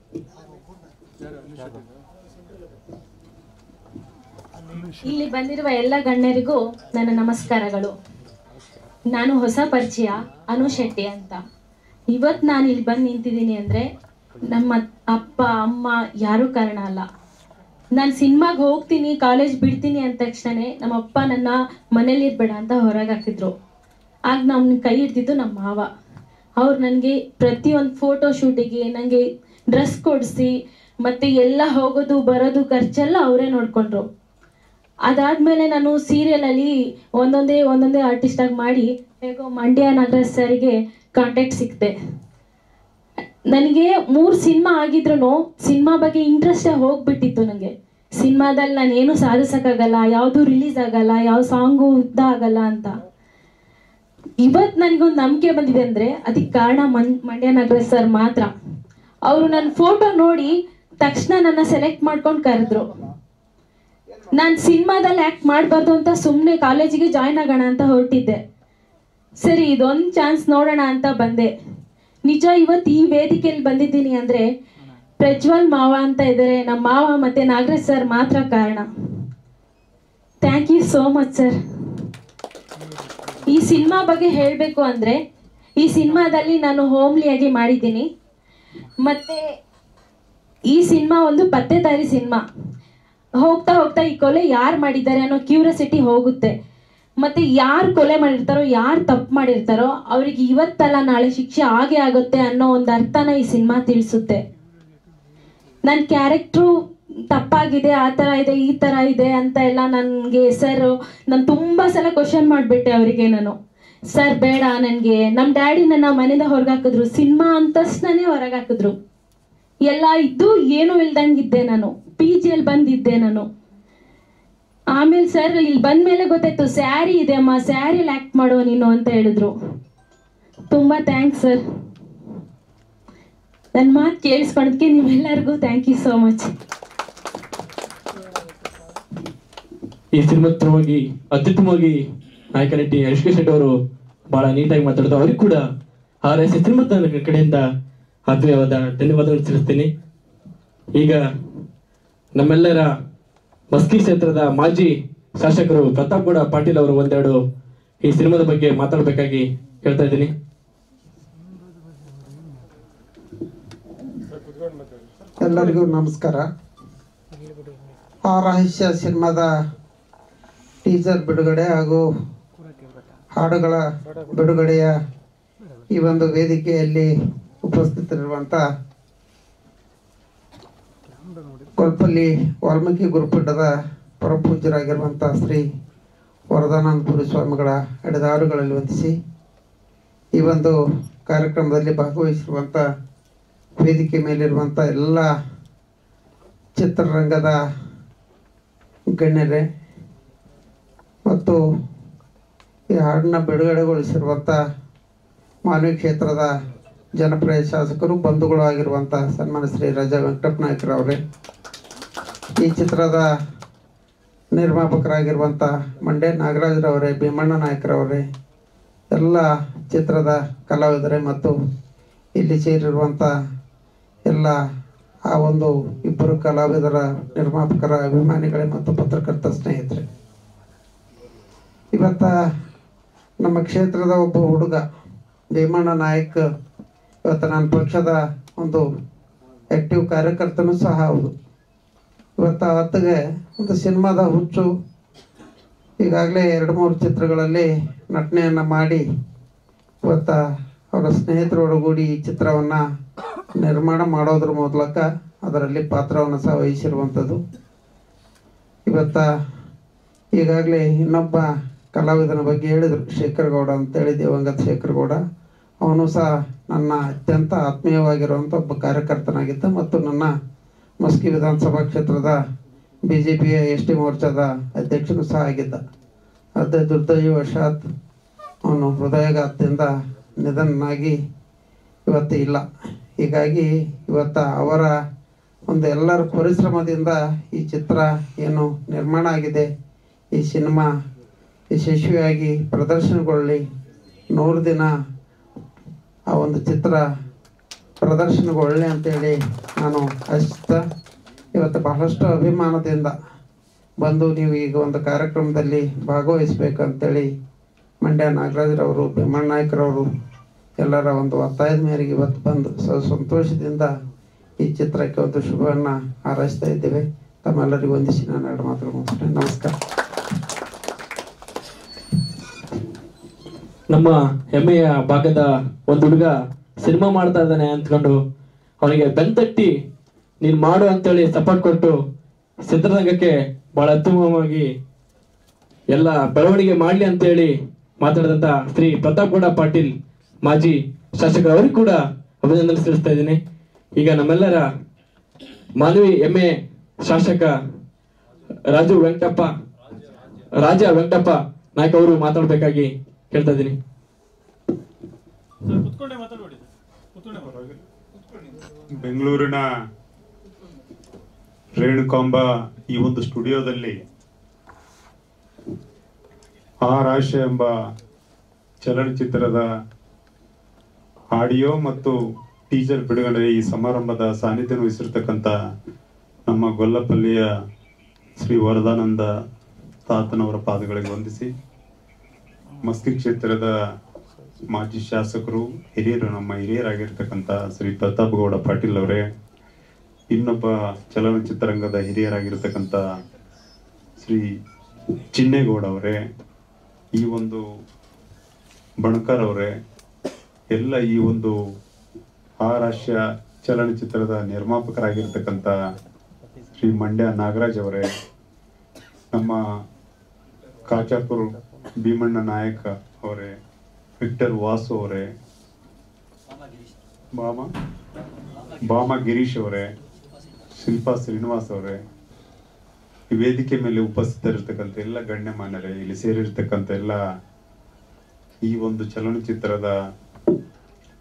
ಇಲ್ಲಿ ಬಂದಿರುವ ಎಲ್ಲ ಗಣ್ಯರಿಗೂ ನನ್ನ ನಮಸ್ಕಾರಗಳು ನಾನು ಹೊಸ ಪರಿಚಯ ಅನು ಶೆಟ್ಟಿ ಅಂತ ಇವತ್ತು ನಾನು ಇಲ್ಲಿ ಬಂದು ನಿಂತಿದ್ದೀನಿ ಅಂದರೆ ನಮ್ಮ ಅಪ್ಪ ಅಮ್ಮ ಯಾರೂ ಕಾರಣ ಅಲ್ಲ ನಾನು ಸಿನಿಮಾಗೆ ಹೋಗ್ತೀನಿ ಕಾಲೇಜ್ ಬಿಡ್ತೀನಿ ಅಂದ ತಕ್ಷಣ ನಮ್ಮ ಅಪ್ಪ ನನ್ನ ಮನೇಲಿ ಇರ್ಬೇಡ ಅಂತ ಹೊರಗೆ ಹಾಕಿದ್ರು ಆಗ ನಮ್ಮ ಕೈ ಹಿಡ್ದಿದ್ದು ನಮ್ಮ ಮಾವ ಅವ್ರು ನನಗೆ ಪ್ರತಿಯೊಂದು ಫೋಟೋ ಶೂಟಿಗೆ ನನಗೆ ಡ್ರೆಸ್ ಕೊಡಿಸಿ ಮತ್ತು ಎಲ್ಲ ಹೋಗೋದು ಬರೋದು ಖರ್ಚೆಲ್ಲ ಅವರೇ ನೋಡ್ಕೊಂಡ್ರು ಅದಾದ್ಮೇಲೆ ನಾನು ಸೀರಿಯಲಲ್ಲಿ ಒಂದೊಂದೇ ಒಂದೊಂದೇ ಆರ್ಟಿಸ್ಟ್ ಆಗಿ ಮಾಡಿ ಹೇಗೋ ಮಂಡ್ಯ ನಾಗರಾಜ್ ಸರಿಗೆ ಕಾಂಟ್ಯಾಕ್ಟ್ ಸಿಕ್ತೆ ನನಗೆ ಮೂರು ಸಿನಿಮಾ ಆಗಿದ್ರು ಸಿನಿಮಾ ಬಗ್ಗೆ ಇಂಟ್ರೆಸ್ಟೇ ಹೋಗ್ಬಿಟ್ಟಿತ್ತು ನನಗೆ ಸಿನಿಮಾದಲ್ಲಿ ನಾನು ಏನು ಸಾಧಿಸೋಕ್ಕಾಗಲ್ಲ ಯಾವುದು ರಿಲೀಸ್ ಆಗಲ್ಲ ಯಾವ ಸಾಂಗು ಉದ್ದ ಆಗಲ್ಲ ಅಂತ ಇವತ್ತು ನನಗೊಂದು ನಂಬಿಕೆ ಬಂದಿದೆ ಅಂದರೆ ಅದಕ್ಕೆ ಕಾರಣ ಮನ್ ಮಂಡ್ಯ ನಾಗರಾಜ್ ಸರ್ ಮಾತ್ರ ಅವರು ನನ್ನ ಫೋಟೋ ನೋಡಿ ತಕ್ಷಣ ನನ್ನ ಸೆಲೆಕ್ಟ್ ಮಾಡ್ಕೊಂಡು ಕರೆದ್ರು ನಾನು ಸಿನಿಮಾದಲ್ಲಿ ಆ್ಯಕ್ಟ್ ಮಾಡಬಾರ್ದು ಅಂತ ಸುಮ್ಮನೆ ಕಾಲೇಜಿಗೆ ಜಾಯ್ನ್ ಆಗೋಣ ಅಂತ ಹೊರಟಿದ್ದೆ ಸರಿ ಇದೊಂದು ಚಾನ್ಸ್ ನೋಡೋಣ ಅಂತ ಬಂದೆ ನಿಜ ಇವತ್ತು ಈ ವೇದಿಕೆಯಲ್ಲಿ ಬಂದಿದ್ದೀನಿ ಅಂದರೆ ಪ್ರಜ್ವಲ್ ಮಾವ ಅಂತ ಇದ್ದಾರೆ ನಮ್ಮ ಮಾವ ಮತ್ತು ನಾಗರಾಜ್ ಸರ್ ಮಾತ್ರ ಕಾರಣ thank you so much sir ಈ ಸಿನಿಮಾ ಬಗ್ಗೆ ಹೇಳಬೇಕು ಅಂದರೆ ಈ ಸಿನಿಮಾದಲ್ಲಿ ನಾನು ಹೋಮ್ಲಿಯಾಗಿ ಮಾಡಿದ್ದೀನಿ ಮತ್ತು ಈ ಸಿನಿಮಾ ಒಂದು ಪತ್ತೆದಾರಿ ಸಿನಿಮಾ ಹೋಗ್ತಾ ಹೋಗ್ತಾ ಈ ಕೊಲೆ ಯಾರು ಮಾಡಿದ್ದಾರೆ ಅನ್ನೋ ಕ್ಯೂರಿಯಾಸಿಟಿ ಹೋಗುತ್ತೆ ಮತ್ತೆ ಯಾರು ಕೊಲೆ ಮಾಡಿರ್ತಾರೋ ಯಾರು ತಪ್ಪು ಮಾಡಿರ್ತಾರೋ ಅವ್ರಿಗೆ ಇವತ್ತಲ್ಲ ನಾಳೆ ಶಿಕ್ಷೆ ಆಗೇ ಆಗುತ್ತೆ ಅನ್ನೋ ಒಂದು ಅರ್ಥನ ಈ ಸಿನಿಮಾ ತಿಳಿಸುತ್ತೆ ನನ್ನ ಕ್ಯಾರೆಕ್ಟ್ರು ತಪ್ಪಾಗಿದೆ ಆ ಥರ ಇದೆ ಈ ಥರ ಇದೆ ಅಂತ ಎಲ್ಲ ನನಗೆ ಸರ್ ನಾನು ತುಂಬ ಸಲ ಕ್ವಶನ್ ಮಾಡಿಬಿಟ್ಟೆ ಅವರಿಗೆ ನಾನು ಸರ್ ಬೇಡ ನನಗೆ ನಮ್ಮ ಡ್ಯಾಡಿ ನನ್ನ ಮನೆಯಿಂದ ಹೊರಗೆ ಹಾಕಿದ್ರು ಸಿನಿಮಾ ಅಂದ ತಕ್ಷಣನೇ ಹೊರಗೆ ಹಾಕಿದ್ರು ಎಲ್ಲ ಇದ್ದು ಏನೂ ಇಲ್ದಂಗಿದ್ದೆ ನಾನು ಪಿ ಜಿಯಲ್ಲಿ ಬಂದಿದ್ದೆ ನಾನು ಆಮೇಲೆ ಸರ್ ಇಲ್ಲಿ ಬಂದ್ಮೇಲೆ ಗೊತ್ತಾಯ್ತು ಸ್ಯಾರಿ ಇದೆ ಅಮ್ಮ ಸ್ಯಾರಿಲಿ ಆ್ಯಕ್ಟ್ ಮಾಡೋ ನೀನು ಅಂತ ಹೇಳಿದ್ರು ತುಂಬ ಥ್ಯಾಂಕ್ಸ್ ಸರ್ ನನ್ನ ಮಾತು ಕೇಳಿಸ್ಕೊಳೋದಕ್ಕೆ ನೀವೆಲ್ಲರಿಗೂ ಥ್ಯಾಂಕ್ ಯು ಸೋ ಮಚ್ ಈ ಸಿನಿಮಾತ್ರವಾಗಿ ಅತ್ಯುತ್ತಮವಾಗಿ ನಾಯಕ ನಟಿ ಅನುಷ್ಕಾ ಶೆಟ್ಟಿ ಅವರು ಬಹಳ ನೀಟಾಗಿ ಮಾತಾಡೋದು ಅವ್ರಿಗೆ ಕೂಡ ಆರ್ ಎಸ್ ಸಿನಿಮಾ ಕಡೆಯಿಂದ ಆತ್ಮೀಯವಾದ ಧನ್ಯವಾದಗಳು ತಿಳಿಸ್ತೀನಿ ಈಗ ನಮ್ಮೆಲ್ಲರ ಮಸ್ಕಿ ಕ್ಷೇತ್ರದ ಮಾಜಿ ಶಾಸಕರು ಪ್ರತಾಪ್ ಗೌಡ ಪಾಟೀಲ್ ಅವರು ಒಂದೆರಡು ಈ ಸಿನಿಮಾದ ಬಗ್ಗೆ ಮಾತಾಡಬೇಕಾಗಿ ಹೇಳ್ತಾ ಇದ್ದೀನಿ ಎಲ್ಲರಿಗೂ ನಮಸ್ಕಾರ ಆ ರಹಸ್ಯ ಸಿನಿಮಾದ ಟೀಸರ್ ಬಿಡುಗಡೆ ಹಾಗೂ ಹಾಡುಗಳ ಬಿಡುಗಡೆಯ ಈ ಒಂದು ವೇದಿಕೆಯಲ್ಲಿ ಉಪಸ್ಥಿತರಿರುವಂಥ ಕೊಲ್ಪಲ್ಲಿ ವಾಲ್ಮೀಕಿ ಗುರುಪೀಠದ ಪರಪೂಜ್ಯರಾಗಿರುವಂಥ ಶ್ರೀ ವರದಾನಂದಪುರಿ ಸ್ವಾಮಿಗಳ ಎಡೆದಾರುಗಳಲ್ಲಿ ವಂದಿಸಿ ಈ ಒಂದು ಕಾರ್ಯಕ್ರಮದಲ್ಲಿ ಭಾಗವಹಿಸಿರುವಂಥ ವೇದಿಕೆ ಮೇಲಿರುವಂಥ ಎಲ್ಲ ಚಿತ್ರರಂಗದ ಗಣ್ಯರೇ ಮತ್ತು ಈ ಹಾಡನ್ನ ಬಿಡುಗಡೆಗೊಳಿಸಿರುವಂಥ ಮಾನವಿ ಕ್ಷೇತ್ರದ ಜನಪ್ರಿಯ ಶಾಸಕರು ಬಂಧುಗಳು ಆಗಿರುವಂಥ ಸನ್ಮಾನ ಶ್ರೀ ರಾಜಾ ವೆಂಕಟಪ್ಪ ನಾಯ್ಕರವರೇ ಈ ಚಿತ್ರದ ನಿರ್ಮಾಪಕರಾಗಿರುವಂಥ ಮಂಡ್ಯ ನಾಗರಾಜರವರೇ ಭೀಮಣ್ಣ ನಾಯಕರವರೇ ಎಲ್ಲ ಚಿತ್ರದ ಕಲಾವಿದರೇ ಮತ್ತು ಇಲ್ಲಿ ಸೇರಿರುವಂಥ ಎಲ್ಲ ಆ ಒಂದು ಇಬ್ಬರು ಕಲಾವಿದರ ನಿರ್ಮಾಪಕರ ಅಭಿಮಾನಿಗಳೇ ಮತ್ತು ಪತ್ರಕರ್ತ ಸ್ನೇಹಿತರೆ ಇವತ್ತ ನಮ್ಮ ಕ್ಷೇತ್ರದ ಒಬ್ಬ ಹುಡುಗ ಭೀಮಣ್ಣ ನಾಯಕ್ ಇವತ್ತು ನನ್ನ ಪಕ್ಷದ ಒಂದು ಆ್ಯಕ್ಟಿವ್ ಕಾರ್ಯಕರ್ತನೂ ಸಹ ಹೌದು ಇವತ್ತು ಆತಗೆ ಒಂದು ಸಿನಿಮಾದ ಹುಚ್ಚು ಈಗಾಗಲೇ ಎರಡು ಮೂರು ಚಿತ್ರಗಳಲ್ಲಿ ನಟನೆಯನ್ನು ಮಾಡಿ ಇವತ್ತು ಅವರ ಸ್ನೇಹಿತರೊಡಗೂಡಿ ಈ ಚಿತ್ರವನ್ನು ನಿರ್ಮಾಣ ಮಾಡೋದ್ರ ಮೂಲಕ ಅದರಲ್ಲಿ ಪಾತ್ರವನ್ನು ಸಹ ವಹಿಸಿರುವಂಥದ್ದು ಇವತ್ತ ಈಗಾಗಲೇ ಇನ್ನೊಬ್ಬ ಕಲಾವಿದನ ಬಗ್ಗೆ ಹೇಳಿದರು ಶೇಖರ್ ಗೌಡ ಅಂತೇಳಿ ದಿವಂಗತ ಶೇಖರ್ ಗೌಡ ಅವನು ಸಹ ನನ್ನ ಅತ್ಯಂತ ಆತ್ಮೀಯವಾಗಿರುವಂಥ ಒಬ್ಬ ಕಾರ್ಯಕರ್ತನಾಗಿದ್ದ ಮತ್ತು ನನ್ನ ಮಸ್ಕಿ ವಿಧಾನಸಭಾ ಕ್ಷೇತ್ರದ ಬಿ ಜೆ ಪಿಯ ಎಸ್ ಟಿ ಮೋರ್ಚಾದ ಅಧ್ಯಕ್ಷನು ಸಹ ಆಗಿದ್ದ ಅದೇ ದುರ್ದೈವಶಾತ್ ಅವನು ಹೃದಯಾಘಾತದಿಂದ ನಿಧನನಾಗಿ ಇವತ್ತು ಇಲ್ಲ ಹೀಗಾಗಿ ಇವತ್ತು ಅವರ ಒಂದು ಎಲ್ಲರ ಪರಿಶ್ರಮದಿಂದ ಈ ಚಿತ್ರ ಏನು ನಿರ್ಮಾಣ ಆಗಿದೆ ಈ ಸಿನಿಮಾ ಯಶಸ್ವಿಯಾಗಿ ಪ್ರದರ್ಶನಗೊಳ್ಳಿ ನೂರು ದಿನ ಆ ಒಂದು ಚಿತ್ರ ಪ್ರದರ್ಶನಗೊಳ್ಳಿ ಅಂತೇಳಿ ನಾನು ಆಶಿಸ್ತಾ ಇವತ್ತು ಬಹಳಷ್ಟು ಅಭಿಮಾನದಿಂದ ಬಂದು ನೀವು ಈಗ ಒಂದು ಕಾರ್ಯಕ್ರಮದಲ್ಲಿ ಭಾಗವಹಿಸ್ಬೇಕು ಅಂತೇಳಿ ಮಂಡ್ಯ ನಾಗರಾಜರವರು ಭೀಮಣ್ಣ ನಾಯ್ಕರವರು ಎಲ್ಲರ ಒಂದು ಒತ್ತಾಯದ ಮೇರೆಗೆ ಇವತ್ತು ಬಂದು ಸ ಸಂತೋಷದಿಂದ ಈ ಚಿತ್ರಕ್ಕೆ ಒಂದು ಶುಭವನ್ನು ಹಾರೈಸ್ತಾ ಇದ್ದೇವೆ ತಮ್ಮೆಲ್ಲರಿಗೂ ವಂದಿಸಿ ನಾನು ಎರಡು ಮಾತುಗಳು ಮುಗಿಸ್ತೇನೆ ನಮಸ್ಕಾರ ನಮ್ಮ ಹೆಮ್ಮೆಯ ಭಾಗದ ಒಂದು ಹುಡುಗ ಸಿನಿಮಾ ಮಾಡ್ತಾ ಇದ್ದಾನೆ ಅಂದ್ಕೊಂಡು ಅವನಿಗೆ ಬೆಂತಟ್ಟಿ ನೀನ್ ಮಾಡು ಅಂತೇಳಿ ಸಪೋರ್ಟ್ ಕೊಟ್ಟು ಚಿತ್ರರಂಗಕ್ಕೆ ಬಹಳ ಅತ್ಯುತ್ತಮವಾಗಿ ಎಲ್ಲ ಬೆಳವಣಿಗೆ ಮಾಡ್ಲಿ ಅಂತೇಳಿ ಮಾತಾಡಿದಂತ ಶ್ರೀ ಪ್ರತಾಪ್ ಗೌಡ ಪಾಟೀಲ್ ಮಾಜಿ ಶಾಸಕರು ಅವರಿಗೂ ಕೂಡ ಅಭಿನಂದನೆ ತಿಳಿಸ್ತಾ ಇದ್ದೀನಿ ಈಗ ನಮ್ಮೆಲ್ಲರ ಮಾನವಿ ಎಮ್ಮೆ ಶಾಸಕ ರಾಜು ವೆಂಕಟಪ್ಪ ರಾಜ ವೆಂಕಟಪ್ಪ ನಾಯ್ಕ ಅವರು ಮಾತಾಡ್ಬೇಕಾಗಿ ಕೇಳ್ತಾ ಇದ್ದೀನಿ ಸರ್ ಕುತ್ಕೊಂಡೆ ಮಾತಾಡ್ಬೇಡಿ ಕುತ್ಕೊಂಡೆ ಮಾತಾಡಿ ಬೆಂಗಳೂರಿನ ರೇಣುಕಾಂಬ ಈ ಒಂದು ಸ್ಟುಡಿಯೋದಲ್ಲಿ ಆ ರಾಶಿ ಎಂಬ ಚಲನಚಿತ್ರದ ಆಡಿಯೋ ಮತ್ತು ಟೀಸರ್ ಬಿಡುಗಡೆ ಈ ಸಮಾರಂಭದ ಸಾನ್ನಿಧ್ಯ ವಹಿಸಿರ್ತಕ್ಕಂಥ ನಮ್ಮ ಗೊಲ್ಲಪಲ್ಲಿಯ ಶ್ರೀ ವರದಾನಂದ ತಾತನವರ ಪಾದಗಳಿಗೆ ವಂದಿಸಿ ಮಸ್ಕಿ ಕ್ಷೇತ್ರದ ಮಾಜಿ ಶಾಸಕರು ಹಿರಿಯರು ನಮ್ಮ ಹಿರಿಯರಾಗಿರ್ತಕ್ಕಂಥ ಶ್ರೀ ಪ್ರತಾಪ್ ಗೌಡ ಪಾಟೀಲ್ ಅವರೇ ಇನ್ನೊಬ್ಬ ಚಲನಚಿತ್ರರಂಗದ ಹಿರಿಯರಾಗಿರ್ತಕ್ಕಂಥ ಶ್ರೀ ಚಿನ್ನೇಗೌಡ ಅವರೇ ಈ ಒಂದು ಬಣಕರ್ ಅವರೇ ಎಲ್ಲ ಈ ಒಂದು ಮಹಾರಾಷ್ಟ್ರ ಚಲನಚಿತ್ರದ ನಿರ್ಮಾಪಕರಾಗಿರ್ತಕ್ಕಂಥ ಶ್ರೀ ಮಂಡ್ಯ ನಾಗರಾಜ್ ಅವರೇ ನಮ್ಮ ಕಾಚಾಪುರ್ ಭೀಮಣ್ಣ ನಾಯಕ ಅವರೇ ವಿಕ್ಟರ್ ವಾಸು ಅವರೇ ಬಾಮ ಬಾಮ ಗಿರೀಶ್ ಅವರೇ ಶಿಲ್ಪಾ ಶ್ರೀನಿವಾಸ್ ಅವರೇ ಈ ವೇದಿಕೆ ಮೇಲೆ ಉಪಸ್ಥಿತರಿರ್ತಕ್ಕಂಥ ಎಲ್ಲ ಗಣ್ಯಮಾನ್ಯರೇ ಇಲ್ಲಿ ಸೇರಿರ್ತಕ್ಕಂಥ ಎಲ್ಲ ಈ ಒಂದು ಚಲನಚಿತ್ರದ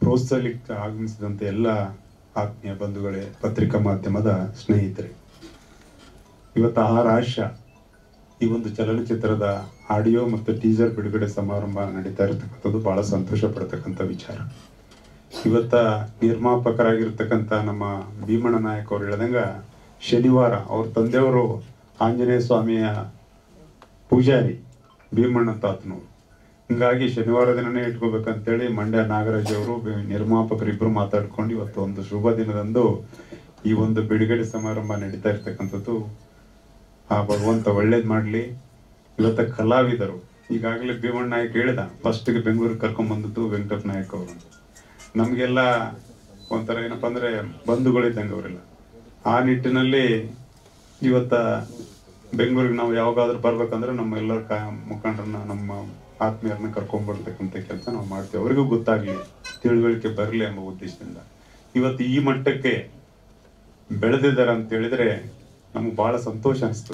ಪ್ರೋತ್ಸಾಹಲಿಕ್ಕೆ ಆಗಮಿಸಿದಂಥ ಎಲ್ಲ ಆತ್ಮೀಯ ಬಂಧುಗಳೇ ಪತ್ರಿಕಾ ಮಾಧ್ಯಮದ ಸ್ನೇಹಿತರೆ ಇವತ್ತು ಆ ರಾಷ್ಯ ಈ ಒಂದು ಚಲನಚಿತ್ರದ ಆಡಿಯೋ ಮತ್ತು ಟೀಸರ್ ಬಿಡುಗಡೆ ಸಮಾರಂಭ ನಡೀತಾ ಇರತಕ್ಕಂಥದ್ದು ಬಹಳ ಸಂತೋಷ ಪಡ್ತಕ್ಕಂಥ ವಿಚಾರ ಇವತ್ತ ನಿರ್ಮಾಪಕರಾಗಿರ್ತಕ್ಕಂಥ ನಮ್ಮ ಭೀಮಣ್ಣ ನಾಯಕ್ ಅವ್ರು ಹೇಳ್ದಂಗ ಶನಿವಾರ ಅವ್ರ ತಂದೆಯವರು ಆಂಜನೇಯ ಸ್ವಾಮಿಯ ಪೂಜಾರಿ ಭೀಮಣ್ಣ ತಾತನವರು ಹಿಂಗಾಗಿ ಶನಿವಾರ ದಿನನೇ ಇಟ್ಕೋಬೇಕಂತೇಳಿ ಮಂಡ್ಯ ನಾಗರಾಜ್ ಅವರು ಬಿ- ನಿರ್ಮಾಪಕರಿಬ್ರು ಮಾತಾಡ್ಕೊಂಡು ಇವತ್ತು ಒಂದು ಶುಭ ದಿನದಂದು ಈ ಒಂದು ಬಿಡುಗಡೆ ಸಮಾರಂಭ ನಡೀತಾ ಇರ್ತಕ್ಕಂಥದ್ದು ಆ ಭಗವಂತ ಒಳ್ಳೇದ್ ಮಾಡ್ಲಿ ಇವತ್ತ ಕಲಾವಿದರು ಈಗಾಗಲೇ ಭೀಮಣ್ಣ ನಾಯಕ್ ಹೇಳಿದ ಫಸ್ಟ್ಗೆ ಬೆಂಗಳೂರಿಗೆ ಕರ್ಕೊಂಡ್ ಬಂದದ್ದು ವೆಂಕಟಪ್ಪ ನಾಯಕ್ ಅವರು ನಮ್ಗೆಲ್ಲ ಒಂಥರ ಏನಪ್ಪಾ ಅಂದ್ರೆ ಬಂಧುಗಳಿದ್ದಂಗೆ ಅವರೆಲ್ಲ ಆ ನಿಟ್ಟಿನಲ್ಲಿ ಇವತ್ತ ಬೆಂಗಳೂರಿಗೆ ನಾವು ಯಾವಾಗಾದ್ರೂ ಬರ್ಬೇಕಂದ್ರೆ ನಮ್ಮ ಎಲ್ಲರ ಕಾ ಮುಖಂಡರನ್ನ ನಮ್ಮ ಆತ್ಮೀಯರನ್ನ ಕರ್ಕೊಂಡ್ ಬರ್ತಕ್ಕಂಥ ಕೆಲಸ ನಾವು ಮಾಡ್ತೀವಿ ಅವರಿಗೂ ಗೊತ್ತಾಗ್ಲಿ ತಿಳುವಳಿಕೆ ಬರಲಿ ಎಂಬ ಉದ್ದೇಶದಿಂದ ಇವತ್ತು ಈ ಮಟ್ಟಕ್ಕೆ ಬೆಳೆದಿದ್ದಾರೆ ಅಂತ ಹೇಳಿದ್ರೆ ನಮ್ಗೆ ಬಹಳ ಸಂತೋಷ ಅನಿಸ್ತು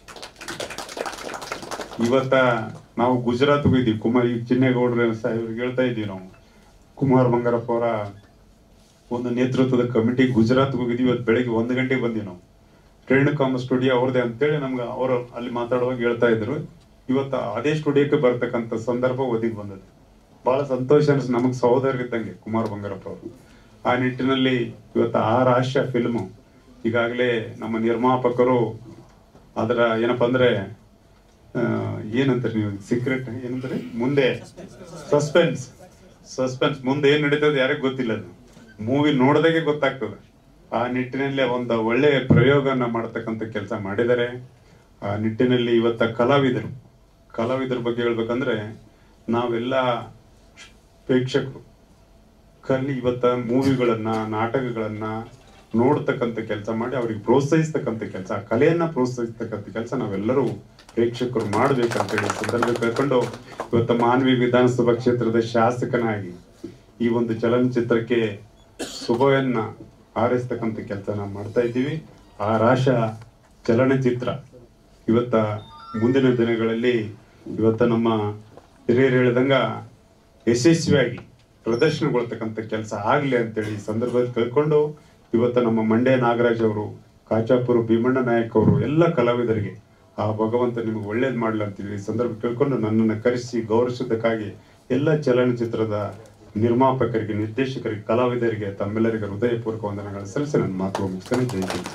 ಇವತ್ತ ನಾವು ಗುಜರಾತ್ ಹೋಗಿದ್ವಿ ಕುಮಾರ್ ಈಗ ಚಿನ್ನೇಗೌಡ್ರ ಸಾಹೇಬ್ರಿಗೆ ಹೇಳ್ತಾ ಇದ್ವಿ ನಾವು ಕುಮಾರ್ ಬಂಗಾರಪ್ಪ ಅವರ ಒಂದು ನೇತೃತ್ವದ ಕಮಿಟಿ ಗುಜರಾತ್ ಹೋಗಿದ್ವಿ ಇವತ್ತು ಬೆಳಿಗ್ಗೆ ಒಂದು ಗಂಟೆಗೆ ಬಂದ್ವಿ ನಾವು ರೇಣುಕಾಮ ಸ್ಟುಡಿಯೋ ಅವ್ರದೇ ಅಂತೇಳಿ ನಮ್ಗೆ ಅವರು ಅಲ್ಲಿ ಮಾತಾಡುವಾಗ ಹೇಳ್ತಾ ಇದ್ರು ಇವತ್ತು ಅದೇ ಸ್ಟುಡಿಯೋಕ್ಕೆ ಬರ್ತಕ್ಕಂಥ ಸಂದರ್ಭ ಒದಗಿ ಬಂದದ್ದು ಬಹಳ ಸಂತೋಷ ಅನ್ಸ್ ನಮಗ್ ಸಹೋದರರಿದ್ದಂಗೆ ಕುಮಾರ್ ಬಂಗಾರಪ್ಪ ಅವರು ಆ ನಿಟ್ಟಿನಲ್ಲಿ ಇವತ್ತು ಆ ರಾಷ್ಟ್ರ ಫಿಲ್ಮು ಈಗಾಗಲೇ ನಮ್ಮ ನಿರ್ಮಾಪಕರು ಅದರ ಏನಪ್ಪಾ ಅಂದ್ರೆ ಆ, ಏನಂತಾರೆ ನೀವು ಸೀಕ್ರೆಟ್ ಏನಂತಾರೆ ಮುಂದೆ ಸಸ್ಪೆನ್ಸ್ ಸಸ್ಪೆನ್ಸ್ ಮುಂದೆ ಏನ್ ನಡೀತದೆ ಯಾರಿಗೂ ಗೊತ್ತಿಲ್ಲ ಅದು ಮೂವಿ ನೋಡಿದಾಗೆ ಗೊತ್ತಾಗ್ತದೆ ಆ ನಿಟ್ಟಿನಲ್ಲಿ ಒಂದು ಒಳ್ಳೆ ಪ್ರಯೋಗನ ಮಾಡ್ತಕ್ಕಂಥ ಕೆಲಸ ಮಾಡಿದ್ದಾರೆ ಆ ನಿಟ್ಟಿನಲ್ಲಿ ಇವತ್ತ ಕಲಾವಿದರು ಕಲಾವಿದರ ಬಗ್ಗೆ ಹೇಳ್ಬೇಕಂದ್ರೆ ನಾವೆಲ್ಲ ಪ್ರೇಕ್ಷಕರು ಕಲಿ ಇವತ್ತ ಮೂವಿಗಳನ್ನ ನಾಟಕಗಳನ್ನ ನೋಡ್ತಕ್ಕಂಥ ಕೆಲಸ ಮಾಡಿ ಅವ್ರಿಗೆ ಪ್ರೋತ್ಸಾಹಿಸ್ತಕ್ಕಂಥ ಕೆಲಸ ಕಲೆಯನ್ನ ಪ್ರೋತ್ಸಾಹಿಸ್ತಕ್ಕಂಥ ಕೆಲಸ ನಾವೆಲ್ಲರೂ ಪ್ರೇಕ್ಷಕರು ಮಾಡ್ಬೇಕಂತೇಳಿ ಈ ಸಂದರ್ಭ ಕರ್ಕೊಂಡು ಇವತ್ತ ಮಾನ್ವಿ ವಿಧಾನಸಭಾ ಕ್ಷೇತ್ರದ ಶಾಸಕನಾಗಿ ಈ ಒಂದು ಚಲನಚಿತ್ರಕ್ಕೆ ಶುಭವನ್ನ ಹಾರೈಸ್ತಕ್ಕಂಥ ಕೆಲಸ ನಾವು ಮಾಡ್ತಾ ಇದ್ದೀವಿ ಆ ರಾಶ ಚಲನಚಿತ್ರ ಇವತ್ತ ಮುಂದಿನ ದಿನಗಳಲ್ಲಿ ಇವತ್ತ ನಮ್ಮ ಹಿರಿಯರು ಹೇಳಿದಂಗ ಯಶಸ್ವಿಯಾಗಿ ಪ್ರದರ್ಶನಗೊಳ್ತಕ್ಕಂಥ ಕೆಲಸ ಆಗ್ಲಿ ಅಂತೇಳಿ ಈ ಸಂದರ್ಭದಲ್ಲಿ ಕೇಳ್ಕೊಂಡು ಇವತ್ತು ನಮ್ಮ ಮಂಡ್ಯ ನಾಗರಾಜ್ ಅವರು ಕಾಚಾಪುರ ಭೀಮಣ್ಣ ನಾಯಕ್ ಅವರು ಎಲ್ಲ ಕಲಾವಿದರಿಗೆ ಆ ಭಗವಂತ ನಿಮಗೆ ಒಳ್ಳೇದ್ ಮಾಡ್ಲಿ ಅಂತೇಳಿ ಈ ಸಂದರ್ಭ ಕೇಳ್ಕೊಂಡು ನನ್ನನ್ನು ಕರೆಸಿ ಗೌರವಿಸೋದಕ್ಕಾಗಿ ಎಲ್ಲ ಚಲನಚಿತ್ರದ ನಿರ್ಮಾಪಕರಿಗೆ ನಿರ್ದೇಶಕರಿಗೆ ಕಲಾವಿದರಿಗೆ ತಮ್ಮೆಲ್ಲರಿಗೆ ಹೃದಯಪೂರ್ವಕ ವಂದನೆಗಳನ್ನು ಸಲ್ಲಿಸಿ ನನ್ನ ಮಾತು ಮುಗಿಸ್ತೇನೆ ಜೈ ಹಿಂದ್.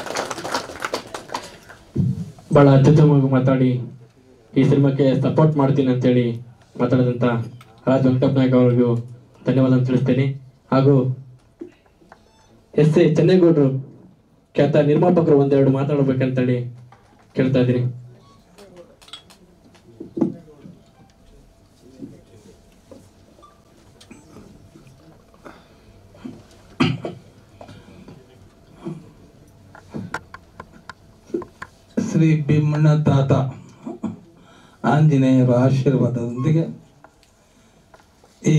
ಬಹಳ ಅತ್ಯುತ್ತಮವಾಗಿ ಮಾತಾಡಿ ಈ ಸಿನಿಮಾಕ್ಕೆ ಸಪೋರ್ಟ್ ಮಾಡ್ತೀನಿ ಅಂತೇಳಿ ಮಾತಾಡಿದಂಥ ರಾಜ್ ವೆಂಕಟಪ್ಪ ನಾಯಕ್ ಅವರಿಗೂ ಧನ್ಯವಾದ ತಿಳಿಸ್ತೇನೆ ಹಾಗೂ ಎಸ್ ಎ ಚೆನ್ನೇಗೌಡರು ಖ್ಯಾತ ನಿರ್ಮಾಪಕರು ಒಂದೆರಡು ಮಾತಾಡಬೇಕಂತೇಳಿ ಕೇಳ್ತಾ ಇದ್ದೀನಿ ಶ್ರೀ ಭೀಮಣ್ಣ ತಾತ ಆಂಜನೇಯರ ಆಶೀರ್ವಾದದೊಂದಿಗೆ ಈ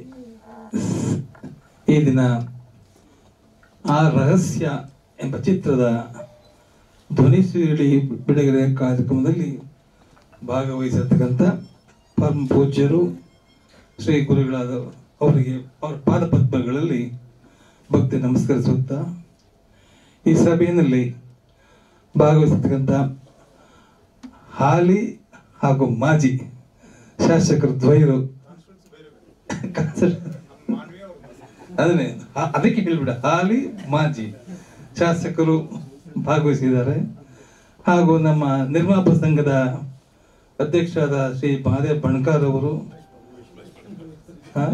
ಈ ದಿನ ಆ ರಹಸ್ಯ ಎಂಬ ಚಿತ್ರದ ಧ್ವನಿ ಸುರುಳಿ ಬಿಡುಗಡೆ ಕಾರ್ಯಕ್ರಮದಲ್ಲಿ ಭಾಗವಹಿಸಿರ್ತಕ್ಕಂಥ ಪರಮ ಪೂಜ್ಯರು ಶ್ರೀ ಗುರುಗಳಾದ ಅವರಿಗೆ ಅವರ ಪಾದ ಪದ್ಮಗಳಲ್ಲಿ ಭಕ್ತಿ ನಮಸ್ಕರಿಸುತ್ತಾ ಈ ಸಭೆಯಲ್ಲಿ ಭಾಗವಹಿಸತಕ್ಕಂಥ ಹಾಲಿ ಹಾಗೂ ಮಾಜಿ ಶಾಸಕರು ದ್ವೈರು ಅದನ್ನೇ ಆ- ಅದಕ್ಕೆ ಹೇಳ್ಬಿಡ ಹಾಲಿ ಮಾಜಿ ಶಾಸಕರು ಭಾಗವಹಿಸಿದ್ದಾರೆ ಹಾಗೂ ನಮ್ಮ ನಿರ್ಮಾಪಕ ಸಂಘದ ಅಧ್ಯಕ್ಷರಾದ ಶ್ರೀ ಮಹಾದೇವ್ ಬಣ್ಕಾರ್ ಅವರು ಹಾ?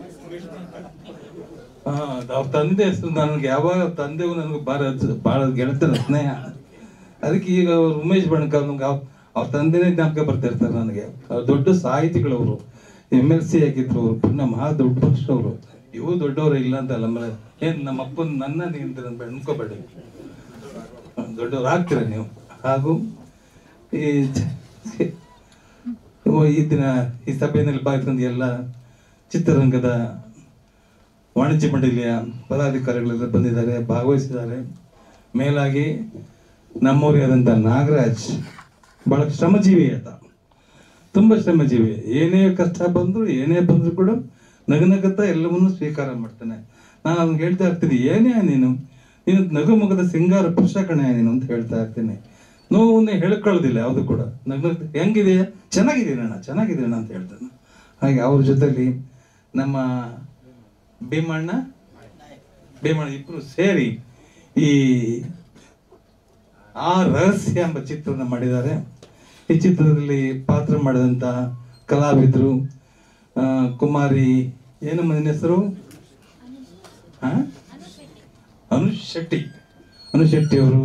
ಹಾ, ಅವ್ರ ತಂದೆ ಹೆಸರು ನನಗೆ ಯಾವಾಗ ತಂದೆಗೂ ನನಗೆ ಭಾಳ ಭಾಳ ಗೆಳತನ ಸ್ನೇಹ ಅದಕ್ಕೆ ಈಗ ಅವ್ರು ಉಮೇಶ್ ಬಣ್ಕರ್ ನಮ್ಗೆ ಅವ್- ಅವ್ರ ತಂದೆನೇ ಜ್ಞಾಪಕ ಬರ್ತಿರ್ತಾರೆ ನನಗೆ ಅವ್ರು ದೊಡ್ಡ ಸಾಹಿತಿಗಳವರು ಎಮ್ ಎಲ್ ಸಿ ಆಗಿದ್ರು ಅವ್ರು ಪುಣ್ಯ ಮಹಾ ದೊಡ್ಡ ಪಕ್ಷದವರು ಇವು ದೊಡ್ಡವರು ಇಲ್ಲ ಅಂತ ಅಲ್ಲ ಆಮೇಲೆ ಏನ್ ನಮ್ಮ ಅಪ್ಪನ ನನ್ನ ನಿಂತ ಅನ್ಕೋಬೇಡಿ ದೊಡ್ಡವ್ರು ಆಗ್ತೀರ ನೀವು ಹಾಗೂ ಈ ಜ- ಓ, ಈ ದಿನ ಈ ಸಭೆಯಲ್ಲಿ ಭಾಗವಹಿಸಿದ ಎಲ್ಲ ಚಿತ್ರರಂಗದ ವಾಣಿಜ್ಯ ಮಂಡಳಿಯ ಪದಾಧಿಕಾರಿಗಳೆಲ್ಲ ಬಂದಿದ್ದಾರೆ ಭಾಗವಹಿಸಿದ್ದಾರೆ ಮೇಲಾಗಿ ನಮ್ಮೂರೇ ಆದಂಥ ನಾಗರಾಜ್ ಬಹಳ ಶ್ರಮಜೀವಿ ಆತ ತುಂಬ ಶ್ರಮಜೀವಿ ಏನೇ ಕಷ್ಟ ಬಂದ್ರು ಏನೇ ಬಂದ್ರು ಕೂಡ ನಗನಗುತ್ತಾ ಎಲ್ಲವನ್ನೂ ಸ್ವೀಕಾರ ಮಾಡ್ತಾನೆ ನಾನು ಅವ್ನಿಗೆ ಹೇಳ್ತಾ ಇರ್ತೀನಿ ಏನೇ ನೀನು ನೀನು ನಗು ಮುಖದ ಸಿಂಗಾರ ಪುರುಷ ಕಣೆ ನೀನು ಅಂತ ಹೇಳ್ತಾ ಇರ್ತೀನಿ ನೋವನ್ನೇ ಹೇಳ್ಕೊಳ್ಳೋದಿಲ್ಲ ಯಾವುದು ಕೂಡ ನಗು ಹೆಂಗಿದೆ ಚೆನ್ನಾಗಿದೆ ಅಣ್ಣ ಚೆನ್ನಾಗಿದೆ ಅಣ್ಣ ಅಂತ ಹೇಳ್ತಾನೆ ಹಾಗೆ ಅವ್ರ ಜೊತೆಲಿ ನಮ್ಮ ಭೀಮಣ್ಣ ಭೀಮಣ್ಣ ಇಬ್ರು ಸೇರಿ ಈ ಆ ರಹಸ್ಯ ಎಂಬ ಚಿತ್ರನ ಮಾಡಿದ್ದಾರೆ ಈ ಚಿತ್ರದಲ್ಲಿ ಪಾತ್ರ ಮಾಡಿದಂತ ಕಲಾವಿದರು ಆ, ಕುಮಾರಿ ಏನಮ್ಮ ನಿನ್ನ ಹೆಸರು ಆ? ಅನುಷ್ ಶೆಟ್ಟಿ ಅನುಷ್ ಶೆಟ್ಟಿ ಅವರು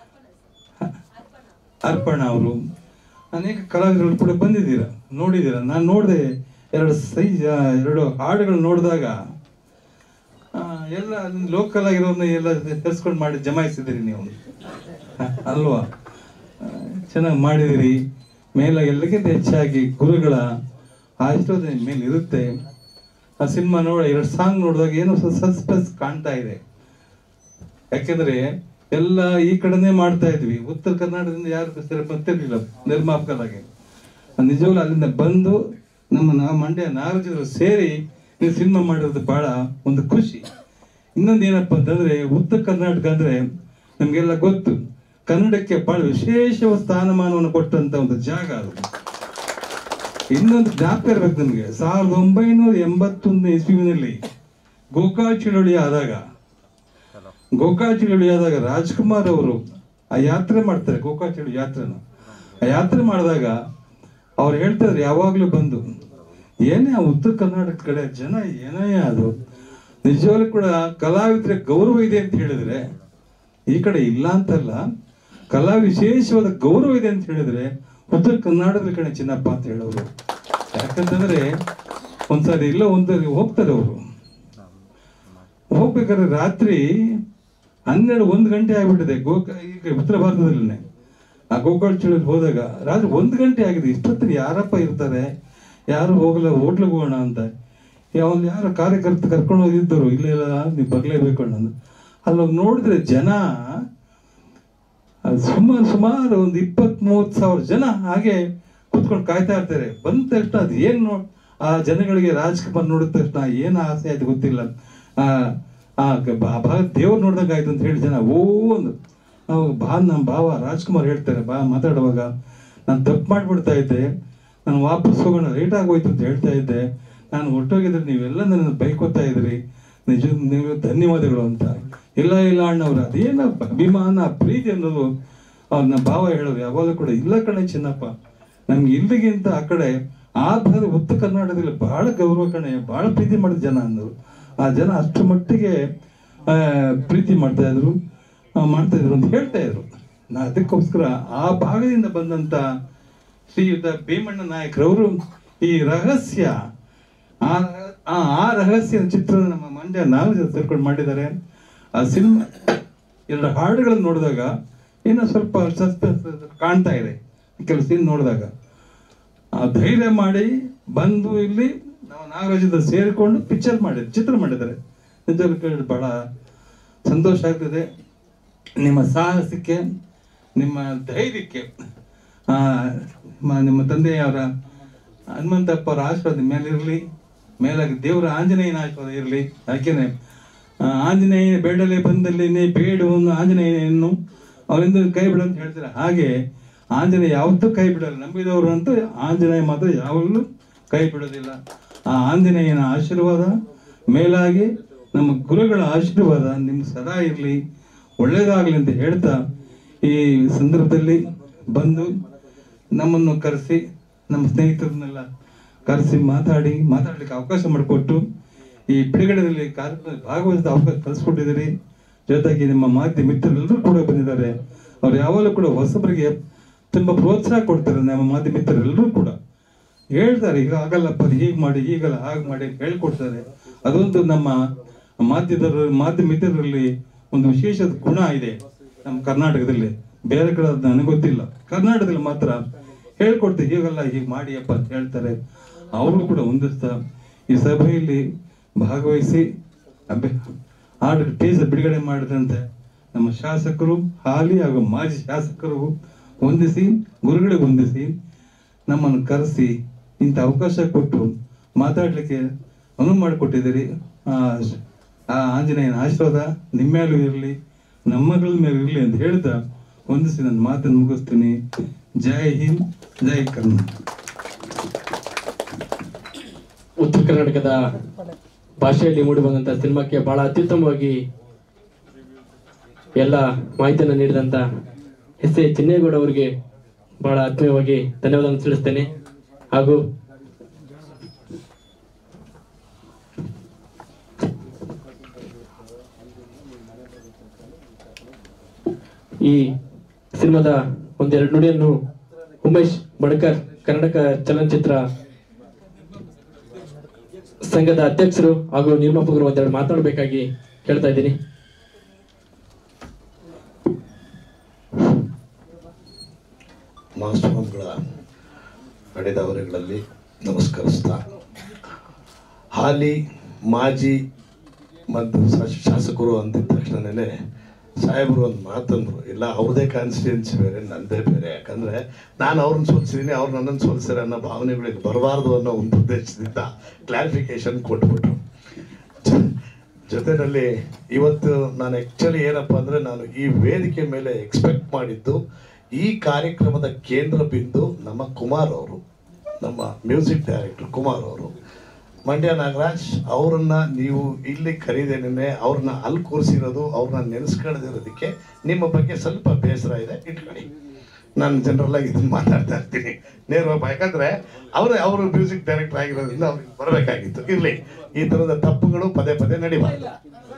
ಅರ್ಪಣ ಅವರು ಅನೇಕ ಕಲಾವಿದರು ಕೂಡ ಬಂದಿದ್ದೀರ ನೋಡಿದ್ದೀರ ನಾನು ನೋಡಿದೆ ಎರಡು ಸೈಜ್ ಎರಡು ಹಾಡುಗಳು ನೋಡಿದಾಗ ಆ, ಎಲ್ಲ ಲೋಕಲ್ ಆಗಿರೋನ್ನ ಎಲ್ಲ ತರಿಸ್ಕೊಂಡು ಮಾಡಿ ಜಮಾಯಿಸಿದಿರಿ ನೀವು ಹ, ಅಲ್ವಾ ಚೆನ್ನಾಗಿ ಮಾಡಿದಿರಿ ಮೇಲೆ ಎಲ್ಲಕ್ಕಿಂತ ಹೆಚ್ಚಾಗಿ ಗುರುಗಳ ಆಶೀರ್ವಾದ ನಿಮ್ ಮೇಲೆ ಇರುತ್ತೆ ಆ ಸಿನಿಮಾ ನೋಡ ಎರಡು ಸಾಂಗ್ ನೋಡಿದಾಗ ಏನೋ ಸಸ್ಪೆನ್ಸ್ ಕಾಣ್ತಾ ಇದೆ ಯಾಕೆಂದ್ರೆ ಎಲ್ಲ ಈ ಕಡೆನೇ ಮಾಡ್ತಾ ಇದ್ವಿ ಉತ್ತರ ಕರ್ನಾಟಕದಿಂದ ಯಾರು ಹೆಸರು ಬರ್ತಿರ್ಲಿಲ್ಲ ನಿರ್ಮಾಪಕರಾಗಿ ನಿಜವಾಗ್ಲೂ ಅಲ್ಲಿಂದ ಬಂದು ನಮ್ಮ ನಾ ಮಂಡ್ಯ ನಾಗರಾಜರು ಸೇರಿ ನೀವು ಸಿನಿಮಾ ಮಾಡಿರೋದು ಬಹಳ ಒಂದು ಖುಷಿ ಇನ್ನೊಂದು ಏನಪ್ಪ ಅಂತಂದ್ರೆ ಉತ್ತರ ಕರ್ನಾಟಕ ಅಂದ್ರೆ ನಮ್ಗೆಲ್ಲ ಗೊತ್ತು ಕನ್ನಡಕ್ಕೆ ಬಹಳ ವಿಶೇಷವಾದ ಸ್ಥಾನಮಾನವನ್ನು ಕೊಟ್ಟಂತ ಒಂದು ಜಾಗ ಅದು ಇನ್ನೊಂದು ಜ್ಞಾಪಕ ಇರ್ಬೇಕು ನಮ್ಗೆ ಸಾವಿರದ ಒಂಬೈನೂರ ಎಂಬತ್ತೊಂದು ಇಸ್ವಿನಲ್ಲಿ ಗೋಕಾ ಚಳುವಳಿ ಆದಾಗ ಗೋಕಾ ಚಳುವಳಿ ಆದಾಗ ರಾಜ್ಕುಮಾರ್ ಅವರು ಆ ಯಾತ್ರೆ ಮಾಡ್ತಾರೆ ಗೋಕಾ ಚಳುವಳಿ ಯಾತ್ರೆನ ಆ ಯಾತ್ರೆ ಮಾಡಿದಾಗ ಅವ್ರು ಹೇಳ್ತಾರೆ ಯಾವಾಗ್ಲೂ ಬಂದು ಏನೇ ಆ ಉತ್ತರ ಕರ್ನಾಟಕ ಕಡೆ ಜನ ಏನೇ ಅದು ನಿಜವಾಗ್ಲೂ ಕೂಡ ಕಲಾವಿದರ ಗೌರವ ಇದೆ ಅಂತ ಹೇಳಿದ್ರೆ ಈ ಕಡೆ ಇಲ್ಲ ಅಂತಲ್ಲ ಕಲಾ ವಿಶೇಷವಾದ ಗೌರವ ಇದೆ ಅಂತ ಹೇಳಿದ್ರೆ ಉತ್ತರ ಕರ್ನಾಟಕದ ಕಡೆ ಚಿನ್ನಪ್ಪ ಅಂತ ಹೇಳೋರು ಯಾಕಂತಂದ್ರೆ ಒಂದ್ಸಾರಿ ಇಲ್ಲ ಒಂದು ಹೋಗ್ತಾರೆ ಅವರು ಹೋಗ್ಬೇಕಾದ್ರೆ ರಾತ್ರಿ ಹನ್ನೆರಡು ಒಂದು ಗಂಟೆ ಆಗ್ಬಿಟ್ಟಿದೆ ಗೋಕ ಈಗ ಉತ್ತರ ಭಾರತದಲ್ಲೇ ಆ ಗೋಕಾಳ ಚಳಿ ಹೋದಾಗ ರಾತ್ರಿ ಒಂದು ಗಂಟೆ ಆಗಿದೆ ಇಷ್ಟೊತ್ತಿಗೆ ಯಾರಪ್ಪ ಇರ್ತಾರೆ ಯಾರು ಹೋಗಲ್ಲ ಹೋಟ್ಲಿಗೆ ಹೋಗೋಣ ಅಂತ ಅವನು ಯಾರು ಕಾರ್ಯಕರ್ತ ಕರ್ಕೊಂಡು ಹೋಗಿದ್ದರು ಇಲ್ಲ ಇಲ್ಲ ನೀವು ಬರ್ಲೇಬೇಕು ಅನ್ನೋದು ಅಲ್ಲಿ ಹೋಗಿ ನೋಡಿದ್ರೆ ಜನ ಅದು ಸುಮಾರು ಸುಮಾರು ಒಂದು ಇಪ್ಪತ್ತ್ ಮೂವತ್ತು ಸಾವಿರ ಜನ ಹಾಗೆ ಕೂತ್ಕೊಂಡು ಕಾಯ್ತಾ ಇರ್ತಾರೆ ಬಂದ ತಕ್ಷಣ ಅದು ಏನು ನೋ ಆ ಜನಗಳಿಗೆ ರಾಜ್ಕುಮಾರ್ ನೋಡಿದ ತಕ್ಷಣ ಏನು ಆಸೆ ಆಯ್ತು ಗೊತ್ತಿಲ್ಲ ಆ ಆ ಗ- ಬಾ ಬಾ ದೇವ್ರು ನೋಡ್ದಂಗೆ ಆಯ್ತು ಅಂತ ಹೇಳಿ ಜನ ಓ ಒಂದು ನಾವು ಬಾ ನಮ್ಮ ಭಾವ ರಾಜ್ಕುಮಾರ್ ಹೇಳ್ತಾರೆ ಬಾ ಮಾತಾಡುವಾಗ ನಾನು ತಪ್ಪು ಮಾಡ್ಬಿಡ್ತಾ ಇದ್ದೆ ನಾನು ವಾಪಸ್ ಹೋಗೋಣ ಲೇಟ್ ಆಗೋಯ್ತು ಅಂತ ಹೇಳ್ತಾ ಇದ್ದೆ ನಾನು ಹೊರಟೋಗಿದ್ರೆ ನೀವೆಲ್ಲ ನನ್ನ ಬೈಕೋತಾ ಇದ್ರಿ ನಿಜ ನೀವು ಧನ್ಯವಾದಗಳು ಅಂತ ಇಲ್ಲ ಇಲ್ಲ ಅಣ್ಣವ್ರು ಅದೇನ ಅಭಿಮಾನ ಪ್ರೀತಿ ಅನ್ನೋದು ಅವ್ರನ್ನ ಭಾವ ಹೇಳೋರು ಯಾವಾಗಲೂ ಕೂಡ ಇಲ್ಲ ಕಣೆ ಚಿನ್ನಪ್ಪ ನಮ್ಗೆ ಇಲ್ಲಿಗಿಂತ ಆ ಕಡೆ ಆ ಭಾಗದ ಉತ್ತರ ಕರ್ನಾಟಕದಲ್ಲಿ ಬಹಳ ಗೌರವ ಕಣೆ ಬಹಳ ಪ್ರೀತಿ ಮಾಡಿದ ಜನ ಅಂದರು ಆ ಜನ ಅಷ್ಟು ಮಟ್ಟಿಗೆ ಆ, ಪ್ರೀತಿ ಮಾಡ್ತಾ ಇದ್ರು ಆ, ಮಾಡ್ತಾ ಇದ್ರು ಅಂತ ಹೇಳ್ತಾ ಇದ್ರು ನಾ ಅದಕ್ಕೋಸ್ಕರ ಆ ಭಾಗದಿಂದ ಬಂದಂತ ಶ್ರೀಯುತ ಭೀಮಣ್ಣ ನಾಯಕರವರು ಈ ರಹಸ್ಯ ಆ ಆ ಆ ರಹಸ್ಯ ಚಿತ್ರದ ನಮ್ಮ ಮಂಡ್ಯ ನಾಲ್ಕು ಜನ ಸೇರ್ಕೊಂಡು ಮಾಡಿದ್ದಾರೆ ಆ ಸಿನಿಮಾ ಎರಡು ಹಾಡುಗಳನ್ನು ನೋಡಿದಾಗ ಏನೋ ಸ್ವಲ್ಪ ಸಸ್ಪೆನ್ಸ್ ಕಾಣ್ತಾ ಇದೆ ಕೆಲವು ಸೀನ್ ನೋಡಿದಾಗ ಆ ಧೈರ್ಯ ಮಾಡಿ ಬಂದು ಇಲ್ಲಿ ನಾವು ನಾಗರಾಜದ ಸೇರಿಕೊಂಡು ಪಿಕ್ಚರ್ ಮಾಡಿದ್ರು ಚಿತ್ರ ಮಾಡಿದ್ದಾರೆ ನಿಜವಾಗ್ಲೂ ಕೇಳಿ ಬಹಳ ಸಂತೋಷ ಆಗ್ತದೆ ನಿಮ್ಮ ಸಾಹಸಕ್ಕೆ ನಿಮ್ಮ ಧೈರ್ಯಕ್ಕೆ ಆ, ಮ- ನಿಮ್ಮ ತಂದೆಯವರ ಹನುಮಂತಪ್ಪ ಅವರ ಆಶೀರ್ವಾದ ನಿಮ್ಮ ಮೇಲೆ ಇರಲಿ ಮೇಲಾಗಿ ದೇವರ ಆಂಜನೇಯನ ಆಶೀರ್ವಾದ ಇರಲಿ ಯಾಕೆನೆ ಆ, ಆಂಜನೇಯ ಬೇಡಲೆ ಬಂದಲ್ಲಿ ನೀ ಬೇಡುವನ್ನು ಆಂಜನೇಯನನ್ನು ಅವರಿಂದ ಕೈ ಬಿಡು ಅಂತ ಹೇಳ್ತಾರೆ ಹಾಗೆ ಆಂಜನೇಯ ಯಾವತ್ತೂ ಕೈ ಬಿಡಲ್ಲ ನಂಬಿದವರು ಅಂತೂ ಆಂಜನೇಯ ಮಾತ್ರ ಯಾವಾಗಲೂ ಕೈ ಬಿಡೋದಿಲ್ಲ ಆ ಆಂಜನೇಯನ ಆಶೀರ್ವಾದ ಮೇಲಾಗಿ ನಮ್ಮ ಗುರುಗಳ ಆಶೀರ್ವಾದ ನಿಮ್ಗೆ ಸದಾ ಇರಲಿ ಒಳ್ಳೇದಾಗಲಿ ಅಂತ ಹೇಳ್ತಾ ಈ ಸಂದರ್ಭದಲ್ಲಿ ಬಂದು ನಮ್ಮನ್ನು ಕರೆಸಿ ನಮ್ಮ ಸ್ನೇಹಿತರನ್ನೆಲ್ಲ ಕರೆಸಿ ಮಾತಾಡಿ ಮಾತಾಡ್ಲಿಕ್ಕೆ ಅವಕಾಶ ಮಾಡಿಕೊಟ್ಟು ಈ ಬಿಡುಗಡೆಯಲ್ಲಿ ಕಾರ್ಯಕ್ರಮದಲ್ಲಿ ಭಾಗವಹಿಸಿದ ಅವಕಾಶ ಕಲಿಸ್ಕೊಟ್ಟಿದ್ದೀರಿ ಜೊತೆಗೆ ನಿಮ್ಮ ಮಾಧ್ಯಮ ಮಿತ್ರರೆಲ್ಲರೂ ಕೂಡ ಬಂದಿದ್ದಾರೆ ಅವ್ರು ಯಾವಾಗಲೂ ಕೂಡ ಹೊಸಬರಿಗೆ ತುಂಬಾ ಪ್ರೋತ್ಸಾಹ ಕೊಡ್ತಾರೆ ನಮ್ಮ ಮಾಧ್ಯಮ ಮಿತ್ರರೆಲ್ಲರೂ ಕೂಡ ಹೇಳ್ತಾರೆ ಈಗ ಆಗಲ್ಲಪ್ಪ ಹೀಗೆ ಮಾಡಿ ಹೀಗಲ್ಲ ಹಾಗೆ ಮಾಡಿ ಅಂತ ಹೇಳ್ಕೊಡ್ತಾರೆ ಅದೊಂದು ನಮ್ಮ ಮಾಧ್ಯಮದ ಮಾಧ್ಯಮ ಮಿತ್ರರಲ್ಲಿ ಒಂದು ವಿಶೇಷ ಗುಣ ಇದೆ ನಮ್ಮ ಕರ್ನಾಟಕದಲ್ಲಿ ಬೇರೆ ಕಡೆ ಅದು ನನಗೆ ಗೊತ್ತಿಲ್ಲ ಕರ್ನಾಟಕದಲ್ಲಿ ಮಾತ್ರ ಹೇಳ್ಕೊಡ್ತೀವಿ ಹೀಗಲ್ಲ ಹೀಗೆ ಮಾಡಿಯಪ್ಪ ಅಂತ ಹೇಳ್ತಾರೆ ಅವರು ಕೂಡ ಹೊಂದಿಸ್ತಾ ಈ ಸಭೆಯಲ್ಲಿ ಭಾಗವಹಿಸಿ ಅಭ್ಯ ಹಾಡು ಟೀಸರ್ ಬಿಡುಗಡೆ ಮಾಡಿದಂತೆ ನಮ್ಮ ಶಾಸಕರು ಹಾಲಿ ಹಾಗೂ ಮಾಜಿ ಶಾಸಕರು ಹೊಂದಿಸಿ ಗುರುಗಳಿಗೆ ಹೊಂದಿಸಿ ನಮ್ಮನ್ನು ಕರೆಸಿ ಇಂಥ ಅವಕಾಶ ಕೊಟ್ಟು ಮಾತಾಡಲಿಕ್ಕೆ ಅನುವು ಮಾಡಿಕೊಟ್ಟಿದ್ದೀರಿ ಆ ಆ ಆಂಜನೇಯನ ಆಶೀರ್ವಾದ ನಿಮ್ಮ ಮೇಲೂ ಇರಲಿ ನಮ್ಮಗಳ ಮೇಲೆ ಇರಲಿ ಅಂತ ಹೇಳ್ತಾ ಒಂದಿಸಿ ನನ್ನ ಮಾತನ್ನು ಮುಗಿಸ್ತೀನಿ ಜೈ ಹಿಂದ್ ಜೈ ಕರ್ನಾಟಕ ಉತ್ತರ ಕರ್ನಾಟಕದ ಭಾಷೆಯಲ್ಲಿ ಮೂಡಿಬಂದಂತ ಸಿನಿಮಾಕ್ಕೆ ಬಹಳ ಅತ್ಯುತ್ತಮವಾಗಿ ಎಲ್ಲ ಮಾಹಿತಿಯನ್ನು ನೀಡಿದಂತ ಎಸ್ ಎ ಚಿನ್ನೇಗೌಡ ಅವರಿಗೆ ಬಹಳ ಆತ್ಮೀಯವಾಗಿ ಧನ್ಯವಾದ ತಿಳಿಸ್ತೇನೆ ಹಾಗೂ ಈ ಸಿನಿಮಾದ ಒಂದೆರಡು ನುಡಿಯನ್ನು ಉಮೇಶ್ ಬಡ್ಕರ್ ಕರ್ನಾಟಕ ಚಲನಚಿತ್ರ ಸಂಘದ ಅಧ್ಯಕ್ಷರು ಹಾಗೂ ನಿರ್ಮಾಪಕರು ಒಂದೆರಡು ಮಾತಾಡಬೇಕಾಗಿ ಕೇಳ್ತಾ ಇದ್ದೀನಿ ಮಹಾಸ್ವಾಮಿಗಳ ನಡೆದವರುಗಳಲ್ಲಿ ನಮಸ್ಕರಿಸ್ತಾ ಹಾಲಿ ಮಾಜಿ ಮತ್ತು ಶಾಸ- ಶಾಸಕರು ಅಂದಿದ ತಕ್ಷಣನೇ ಸಾಹೇಬರು ಒಂದು ಮಾತಂದ್ರು ಇಲ್ಲ ಅವ್ರದೇ ಕಾನ್ಸ್ಟಿಟ್ಯೂನ್ಸಿ ಬೇರೆ ನಂದೇ ಬೇರೆ ಯಾಕಂದ್ರೆ ನಾನು ಅವ್ರನ್ನ ಸೋಲ್ಸಿದ್ದೀನಿ ಅವ್ರು ನನ್ನನ್ನು ಸೋಲ್ಸಿರ ಅನ್ನೋ ಭಾವನೆಗಳಿಗೆ ಬರಬಾರ್ದು ಅನ್ನೋ ಒಂದು ಉದ್ದೇಶದಿಂದ ಕ್ಲಾರಿಫಿಕೇಶನ್ ಕೊಟ್ಬಿಟ್ರು ಜ- ಜೊತೆನಲ್ಲಿ ಇವತ್ತು ನಾನು ಆ್ಯಕ್ಚುಲಿ ಏನಪ್ಪ ಅಂದರೆ ನಾನು ಈ ವೇದಿಕೆ ಮೇಲೆ ಎಕ್ಸ್ಪೆಕ್ಟ್ ಮಾಡಿದ್ದು ಈ ಕಾರ್ಯಕ್ರಮದ ಕೇಂದ್ರ ಬಿಂದು ನಮ್ಮ ಕುಮಾರ್ ಅವರು ನಮ್ಮ ಮ್ಯೂಸಿಕ್ ಡೈರೆಕ್ಟರ್ ಕುಮಾರ್ ಅವರು ಮಂಡ್ಯ ನಾಗರಾಜ್ ಅವರನ್ನ ನೀವು ಇಲ್ಲಿ ಕರೀದೇನೆ ಅವ್ರನ್ನ ಅಲ್ಲಿ ಕೂರಿಸಿರೋದು ಅವ್ರನ್ನ ನೆನೆಸ್ಕೊಳ್ಳದಿರೋದಕ್ಕೆ ನಿಮ್ಮ ಬಗ್ಗೆ ಸ್ವಲ್ಪ ಬೇಸರ ಇದೆ ಇಟ್ಕೊಳ್ಳಿ ನಾನು ಜನರಲ್ ಆಗಿ ಇದನ್ನ ಮಾತಾಡ್ತಾ ಇರ್ತೀನಿ ನೇರವಾಗಿ ಯಾಕಂದ್ರೆ ಅವರು ಅವರು ಮ್ಯೂಸಿಕ್ ಡೈರೆಕ್ಟರ್ ಆಗಿರೋದ್ರಿಂದ ಅವ್ರಿಗೆ ಬರಬೇಕಾಗಿತ್ತು ಇರ್ಲಿ ಈ ತರದ ತಪ್ಪುಗಳು ಪದೇ ಪದೇ ನಡಿಬಾರ್ದು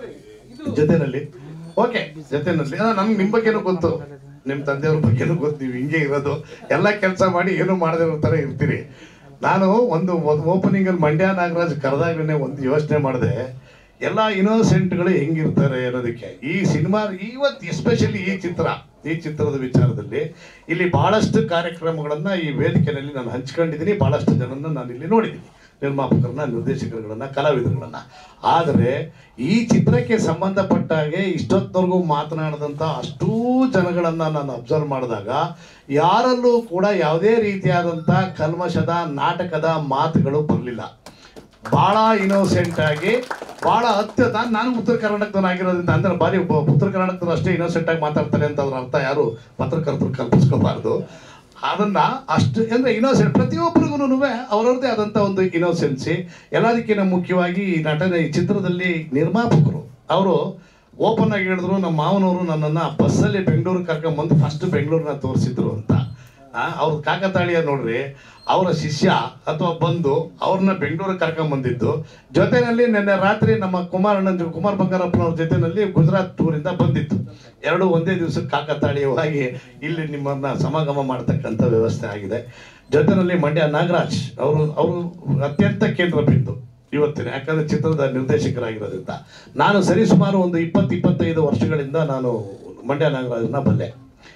ಜೊತೆನಲ್ಲಿ ಓಕೆ ಜೊತೆನಲ್ಲಿ ನಮ್ಗೆ ನಿಮ್ಮ ಬಗ್ಗೆನೂ ಗೊತ್ತು ನಿಮ್ಮ ತಂದೆಯವ್ರ ಬಗ್ಗೆನೂ ಗೊತ್ತು ನೀವು ಹಿಂಗೆ ಇರೋದು ಎಲ್ಲ ಕೆಲಸ ಮಾಡಿ ಏನು ಮಾಡದೇ ಇರೋ ಥರ ಇರ್ತೀರಿ ನಾನು ಒಂದು ಓಪನಿಂಗ್ ಅಲ್ಲಿ ಮಂಡ್ಯ ನಾಗರಾಜ್ ಕರೆದಾಗಲೇ ಒಂದು ಯೋಚನೆ ಮಾಡಿದೆ ಎಲ್ಲ ಇನ್ನೋಸೆಂಟ್ಗಳು ಹೆಂಗಿರ್ತಾರೆ ಅನ್ನೋದಕ್ಕೆ ಈ ಸಿನಿಮಾ ಇವತ್ತು ಎಸ್ಪೆಷಲಿ ಈ ಚಿತ್ರ ಈ ಚಿತ್ರದ ವಿಚಾರದಲ್ಲಿ ಇಲ್ಲಿ ಬಹಳಷ್ಟು ಕಾರ್ಯಕ್ರಮಗಳನ್ನ ಈ ವೇದಿಕೆಯಲ್ಲಿ ನಾನು ಹಂಚ್ಕೊಂಡಿದ್ದೀನಿ ಬಹಳಷ್ಟು ಜನನ್ನ ನಾನು ಇಲ್ಲಿ ನೋಡಿದ್ದೀನಿ ನಿರ್ಮಾಪಕರನ್ನ ನಿರ್ದೇಶಕರುಗಳನ್ನ ಕಲಾವಿದರುಗಳನ್ನ ಆದರೆ ಈ ಚಿತ್ರಕ್ಕೆ ಸಂಬಂಧಪಟ್ಟ ಹಾಗೆ ಇಷ್ಟೊತ್ತವರೆಗೂ ಮಾತನಾಡಿದಂಥ ಅಷ್ಟೂ ಜನಗಳನ್ನ ನಾನು ಅಬ್ಸರ್ವ್ ಮಾಡಿದಾಗ ಯಾರಲ್ಲೂ ಕೂಡ ಯಾವುದೇ ರೀತಿಯಾದಂಥ ಕಲ್ಮಶದ ನಾಟಕದ ಮಾತುಗಳು ಬರಲಿಲ್ಲ ಬಹಳ ಇನ್ನೋಸೆಂಟ್ ಆಗಿ ಬಹಳ ಅತ್ಯಂತ ನಾನು ಉತ್ತರ ಕರ್ನಾಟಕದವನಾಗಿರೋದ್ರಿಂದ ಅಂದ್ರೆ ಬಾರಿ ಉಪ- ಉತ್ತರ ಕರ್ನಾಟಕದವ್ರು ಅಷ್ಟೇ ಇನ್ನೋಸೆಂಟ್ ಆಗಿ ಮಾತಾಡ್ತಾರೆ ಅಂತ ಅದ್ರ ಅರ್ಥ ಯಾರು ಪತ್ರಕರ್ತರು ಕಲ್ಪಿಸ್ಕೋಬಾರ್ದು ಅದನ್ನ ಅಷ್ಟು ಅಂದ್ರೆ ಇನ್ನೋಸೆಂಟ್ ಪ್ರತಿಯೊಬ್ಬರಿಗೂ ಅವರವ್ರದ್ದೇ ಆದಂಥ ಒಂದು ಇನ್ನೋಸೆನ್ಸಿ ಎಲ್ಲದಕ್ಕಿಂತ ಮುಖ್ಯವಾಗಿ ಈ ನಟನೆ ಈ ಚಿತ್ರದಲ್ಲಿ ನಿರ್ಮಾಪಕರು ಅವರು ಓಪನ್ ಆಗಿ ಹೇಳಿದ್ರು ನಮ್ಮ ಮಾವನವರು ನನ್ನನ್ನು ಬಸ್ಸಲ್ಲಿ ಬೆಂಗಳೂರು ಕರ್ಕೊಂಬಂದು ಫಸ್ಟ್ ಬೆಂಗಳೂರನ್ನ ತೋರಿಸಿದ್ರು ಅಂತ ಆ, ಅವ್ರ ಕಾಕತಾಳೀಯ ನೋಡ್ರಿ ಅವರ ಶಿಷ್ಯ ಅಥವಾ ಬಂದು ಅವ್ರನ್ನ ಬೆಂಗಳೂರಿಗೆ ಕರ್ಕೊಂಬಂದಿದ್ದು ಜೊತೆನಲ್ಲಿ ನಿನ್ನೆ ರಾತ್ರಿ ನಮ್ಮ ಕುಮಾರಣ್ಣನ ಜೊ- ಕುಮಾರ್ ಬಂಗಾರಪ್ಪನವ್ರ ಜೊತೆನಲ್ಲಿ ಗುಜರಾತ್ ಟೂರಿಂದ ಬಂದಿತ್ತು ಎರಡು ಒಂದೇ ದಿವಸಕ್ಕೆ ಕಾಕತಾಳೀಯವಾಗಿ ಇಲ್ಲಿ ನಿಮ್ಮನ್ನ ಸಮಾಗಮ ಮಾಡ್ತಕ್ಕಂಥ ವ್ಯವಸ್ಥೆ ಆಗಿದೆ ಜೊತೆನಲ್ಲಿ ಮಂಡ್ಯ ನಾಗರಾಜ್ ಅವರು ಅವರು ಅತ್ಯಂತ ಕೇಂದ್ರ ಬಿಂದು ಇವತ್ತಿನ ಯಾಕಂದ್ರೆ ಚಿತ್ರದ ನಿರ್ದೇಶಕರಾಗಿರೋದ್ರಿಂದ ನಾನು ಸರಿಸುಮಾರು ಒಂದು ಇಪ್ಪತ್ತು ಇಪ್ಪತ್ತೈದು ವರ್ಷಗಳಿಂದ ನಾನು ಮಂಡ್ಯ ನಾಗರಾಜನ ಬಲ್ಲೆ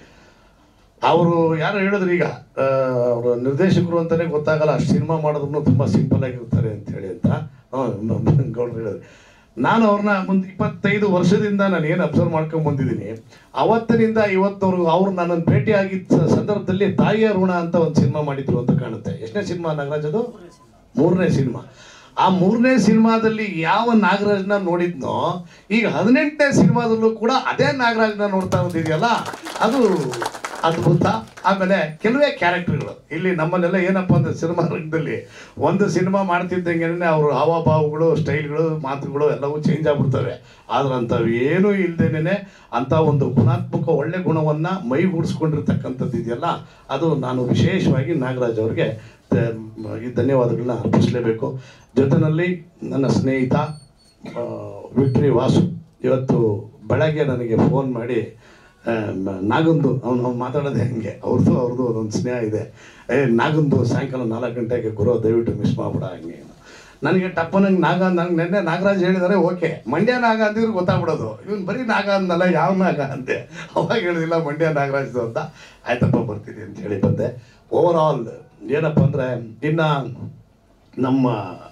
ಅವರು ಯಾರು ಹೇಳಿದ್ರು ಈಗ ಅವರು ನಿರ್ದೇಶಕರು ಅಂತಾನೆ ಗೊತ್ತಾಗಲ್ಲ ಅಷ್ಟು ಸಿನಿಮಾ ಮಾಡಿದ್ರು ತುಂಬಾ ಸಿಂಪಲ್ ಆಗಿರ್ತಾರೆ ಅಂತ ಹೇಳಿ ಅಂತ ಹ್ಮ್, ಗೌಡ್ರು ಹೇಳಿದ್ರು ನಾನು ಅವ್ರನ್ನ ಒಂದು ಇಪ್ಪತ್ತೈದು ವರ್ಷದಿಂದ ನಾನು ಏನು ಅಬ್ಸರ್ವ್ ಮಾಡ್ಕೊಂಡ್ ಬಂದಿದ್ದೀನಿ ಅವತ್ತಿನಿಂದ ಇವತ್ತವರೆಗೂ ಅವ್ರು ನನ್ನನ್ನು ಭೇಟಿಯಾಗಿದ್ದ ಸಂದರ್ಭದಲ್ಲಿ ತಾಯಿಯ ಋಣ ಅಂತ ಒಂದು ಸಿನಿಮಾ ಮಾಡಿದ್ರು ಅಂತ ಕಾಣುತ್ತೆ ಎಷ್ಟನೇ ಸಿನಿಮಾ ನಾಗರಾಜ್ ಅದು ಮೂರನೇ ಸಿನಿಮಾ ಆ ಮೂರನೇ ಸಿನಿಮಾದಲ್ಲಿ ಯಾವ ನಾಗರಾಜ್ನ ನೋಡಿದ್ನೋ ಈಗ ಹದಿನೆಂಟನೇ ಸಿನಿಮಾದಲ್ಲೂ ಕೂಡ ಅದೇ ನಾಗರಾಜ್ನ ನೋಡ್ತಾ ಬಂದಿದೆಯಲ್ಲ ಅದು ಅದ್ಭುತ ಆಮೇಲೆ ಕೆಲವೇ ಕ್ಯಾರೆಕ್ಟರ್ಗಳು ಇಲ್ಲಿ ನಮ್ಮಲ್ಲೆಲ್ಲ ಏನಪ್ಪ ಅಂದ್ರೆ ಸಿನಿಮಾ ರಂಗದಲ್ಲಿ ಒಂದು ಸಿನಿಮಾ ಮಾಡ್ತಿದ್ದಂಗೆ ಅವ್ರ ಹಾವಭಾವಗಳು ಸ್ಟೈಲ್ಗಳು ಮಾತುಗಳು ಎಲ್ಲವೂ ಚೇಂಜ್ ಆಗ್ಬಿಡ್ತವೆ ಆದ್ರೆ ಅಂಥವು ಏನೂ ಇಲ್ದೇನೆ ಅಂಥ ಒಂದು ಗುಣಾತ್ಮಕ ಒಳ್ಳೆ ಗುಣವನ್ನ ಮೈಗೂಡಿಸ್ಕೊಂಡಿರ್ತಕ್ಕಂಥದ್ದು ಇದೆಯಲ್ಲ ಅದು ನಾನು ವಿಶೇಷವಾಗಿ ನಾಗರಾಜ್ ಅವ್ರಿಗೆ ತ- ಈ ಧನ್ಯವಾದಗಳನ್ನ ಅರ್ಪಿಸಲೇಬೇಕು ಜೊತೆಯಲ್ಲಿ ನನ್ನ ಸ್ನೇಹಿತ ಆ, ವಿಕ್ಟ್ರಿ ವಾಸು ಇವತ್ತು ಬೆಳಗ್ಗೆ ನನಗೆ ಫೋನ್ ಮಾಡಿ ಆ, ಮ- ನಾಗಂದು ಅವನು ಅವ್ನು ಮಾತಾಡೋದು ಹೆಂಗೆ ಅವ್ರದ್ದು ಅವ್ರದ್ದು ಒಂದು ಸ್ನೇಹ ಇದೆ ಏ ನಾಗಂದು ಸಾಯಂಕಾಲ ನಾಲ್ಕು ಗಂಟೆಗೆ ಗುರು ದಯವಿಟ್ಟು ಮಿಸ್ ಮಾಡ್ಬಿಡ ಹಂಗೆ ನನಗೆ ಟಪ್ಪನಂಗೆ ನಾಗ ನಂಗೆ ನೆನ್ನೆ ನಾಗರಾಜ್ ಹೇಳಿದರೆ ಓಕೆ ಮಂಡ್ಯ ನಾಗ ಅಂದಿದ್ರೆ ಗೊತ್ತಾಗ್ಬಿಡೋದು ಇವನು ಬರೀ ನಾಗ ಅಂದಲ್ಲ ಯಾವ ನಾಗ ಅಂದೆ ಅವಾಗ ಹೇಳಿದಿಲ್ಲ ಮಂಡ್ಯ ನಾಗರಾಜ್ದು ಅಂತ ಆಯ್ತಪ್ಪ ಬರ್ತೀನಿ ಅಂತ ಹೇಳಿ ಬಂದೆ ಓವರ್ ಆಲ್ ಏನಪ್ಪ ಅಂದರೆ ಇನ್ನು ನಮ್ಮ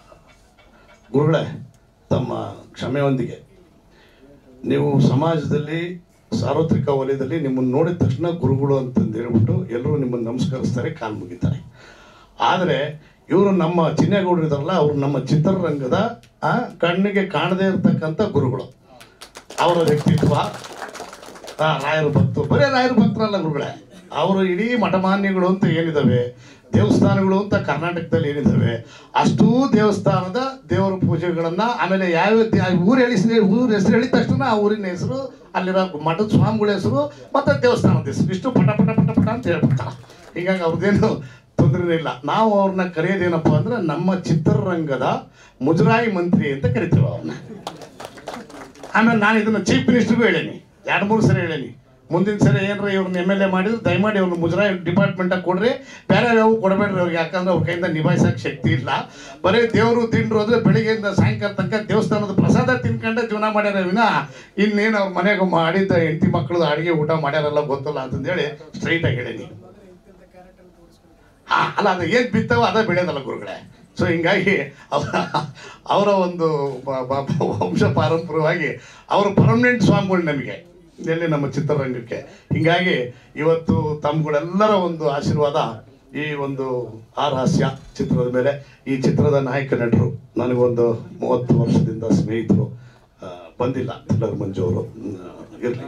ಗುರುಗಳೇ ತಮ್ಮ ಕ್ಷಮೆಯೊಂದಿಗೆ ನೀವು ಸಮಾಜದಲ್ಲಿ ಸಾರ್ವತ್ರಿಕ ವಲಯದಲ್ಲಿ ನಿಮ್ಮನ್ನು ನೋಡಿದ ತಕ್ಷಣ ಗುರುಗಳು ಅಂತಂದು ಹೇಳ್ಬಿಟ್ಟು ಎಲ್ಲರೂ ನಿಮ್ಮನ್ನು ನಮಸ್ಕರಿಸ್ತಾರೆ ಕಾಲು ಮುಗಿತಾರೆ ಆದರೆ ಇವರು ನಮ್ಮ ಚಿನ್ನೇಗೌಡರು ಇದಾರಲ್ಲ ಅವರು ನಮ್ಮ ಚಿತ್ರರಂಗದ ಆ, ಕಣ್ಣಿಗೆ ಕಾಣದೇ ಇರತಕ್ಕಂಥ ಗುರುಗಳು ಅವರ ವ್ಯಕ್ತಿತ್ವ ಆ, ರಾಯರ ಭಕ್ತರು ಬರೀ ರಾಯರ ಭಕ್ತರಲ್ಲ ಗುರುಗಳೇ ಅವರು ಇಡೀ ಮಠಮಾನ್ಯಗಳು ಅಂತ ಏನಿದಾವೆ ದೇವಸ್ಥಾನಗಳು ಅಂತ ಕರ್ನಾಟಕದಲ್ಲಿ ಏನಿದಾವೆ ಅಷ್ಟೂ ದೇವಸ್ಥಾನದ ದೇವರ ಪೂಜೆಗಳನ್ನ ಆಮೇಲೆ ಯಾವ ಊರು ಹೇಳಿ ಊರ ಹೆಸರು ಹೇಳಿದ ತಕ್ಷಣ ಆ ಊರಿನ ಹೆಸರು ಅಲ್ಲಿರೋ ಮಠದ ಸ್ವಾಮಿಗಳ ಹೆಸರು ಮತ್ತೆ ದೇವಸ್ಥಾನದ ಹೆಸರು ಇಷ್ಟು ಪಟ ಪಟ ಪಟ ಪಟ ಅಂತ ಹೇಳ್ಬಿಡ್ತಾರೆ ಹೀಗಾಗಿ ಅವ್ರದ್ದೇನು ತೊಂದರೆ ಇಲ್ಲ ನಾವು ಅವ್ರನ್ನ ಕರೆಯೋದೇನಪ್ಪ ಅಂದ್ರೆ ನಮ್ಮ ಚಿತ್ರರಂಗದ ಮುಜರಾಯಿ ಮಂತ್ರಿ ಅಂತ ಕರಿತೀವಿ ಅವ್ರನ್ನ ಆಮೇಲೆ ನಾನು ಇದನ್ನ ಚೀಫ್ ಮಿನಿಸ್ಟರ್ಗೂ ಹೇಳೀನಿ ಎರಡು ಮೂರು ಸರಿ ಹೇಳೀನಿ ಮುಂದಿನ ಸರಿ ಏನಾರ ಇವ್ರನ್ನ ಎಮ್ ಎಲ್ ಎ ಮಾಡಿದ್ರೆ ದಯಮಾಡಿ ಅವ್ರನ್ನ ಮುಜರಾಯಿ ಡಿಪಾರ್ಟ್ಮೆಂಟಾಗ ಕೊಡ್ರಿ ಬೇರೆ ಯಾವ ಕೊಡಬೇಡ್ರಿ ಅವ್ರಿಗೆ ಯಾಕಂದ್ರೆ ಅವ್ರ ಕೈಯಿಂದ ನಿಭಾಯಿಸಕ್ಕೆ ಶಕ್ತಿ ಇಲ್ಲ ಬರೀ ದೇವರು ತಿಂಡ್ರು ಅಂದ್ರೆ ಬೆಳಿಗ್ಗೆಯಿಂದ ಸಾಯಂಕಾಲ ತನಕ ದೇವಸ್ಥಾನದ ಪ್ರಸಾದ ತಿನ್ಕೊಂಡೆ ಜೀವನ ಮಾಡ್ಯಾರ ವಿನ ಇನ್ನೇನು ಅವ್ರ ಮನೆಗೆ ಮಾಡಿದ್ದ ಹೆಂಡತಿ ಮಕ್ಕಳು ಅಡಿಗೆ ಊಟ ಮಾಡ್ಯಾರಲ್ಲ ಗೊತ್ತಲ್ಲ ಅಂತಂದೇಳಿ ಸ್ಟ್ರೈಟಾಗಿ ಹೇಳೀನಿ ಹಾ ಅಲ್ಲ ಅದು ಏನು ಬಿತ್ತವೋ ಅದೇ ಬೆಳೆಯೋದಲ್ಲ ಗುರುಗಳೇ ಸೊ ಹಿಂಗಾಗಿ ಅವರ ಅವರ ಒಂದು ಬ- ಬ- ಬ- ವಂಶ ಪಾರಂಪರ್ಯವಾಗಿ ಅವರು ಪರ್ಮನೆಂಟ್ ಸ್ವಾಮಿಗಳು ನಮಗೆ ಎಲ್ಲಿ ನಮ್ಮ ಚಿತ್ರರಂಗಕ್ಕೆ ಹಿಂಗಾಗಿ ಇವತ್ತು ತಮ್ಗಳೆಲ್ಲರ ಒಂದು ಆಶೀರ್ವಾದ ಈ ಒಂದು ಆರಹಾಸ್ಯ ಚಿತ್ರದ ಮೇಲೆ ಈ ಚಿತ್ರದ ನಾಯಕ ನಟರು ನನಗೊಂದು ಮೂವತ್ತು ವರ್ಷದಿಂದ ಸ್ನೇಹಿತರು ಆ, ಬಂದಿಲ್ಲ ಥ್ರಿಲ್ಲರ್ ಮಂಜು ಅವರು ಇರಲಿ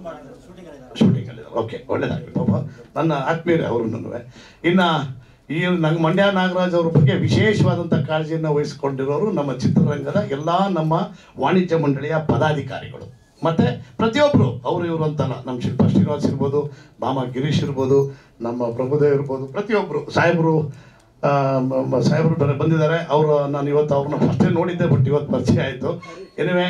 ಶೂಟಿಂಗ್ ಅಲ್ಲಿ ಓಕೆ ಒಳ್ಳೇದಾಗಲಿ ಪಾಪ ನನ್ನ ಆತ್ಮೀಯರೇ ಅವರು ನನ್ನುವೆ ಇನ್ನು ಈ ನಂಗೆ ಮಂಡ್ಯ ನಾಗರಾಜ್ ಅವ್ರ ಬಗ್ಗೆ ವಿಶೇಷವಾದಂಥ ಕಾಳಜಿಯನ್ನು ವಹಿಸಿಕೊಂಡಿರೋರು ನಮ್ಮ ಚಿತ್ರರಂಗದ ಎಲ್ಲ ನಮ್ಮ ವಾಣಿಜ್ಯ ಮಂಡಳಿಯ ಪದಾಧಿಕಾರಿಗಳು ಮತ್ತೆ ಪ್ರತಿಯೊಬ್ಬರು ಅವರು ಇವರು ಅಂತಲ್ಲ ನಮ್ಮ ಶಿಲ್ಪಾ ಶ್ರೀನಿವಾಸ್ ಇರ್ಬೋದು ಭಾಮ ಗಿರೀಶ್ ಇರ್ಬೋದು ನಮ್ಮ ಪ್ರಭುದೇವ್ ಇರ್ಬೋದು ಪ್ರತಿಯೊಬ್ಬರು ಸಾಹೇಬರು ಆ, ಮ- ಮ- ಸಾಹೇಬರು ಬೇರೆ ಬಂದಿದ್ದಾರೆ ಅವರು ನಾನು ಇವತ್ತು ಅವ್ರನ್ನ ಫಸ್ಟೇ ನೋಡಿದ್ದೆ ಬಟ್ ಇವತ್ತು ಪರಿಚಯ ಆಯಿತು ಎನಿವೆ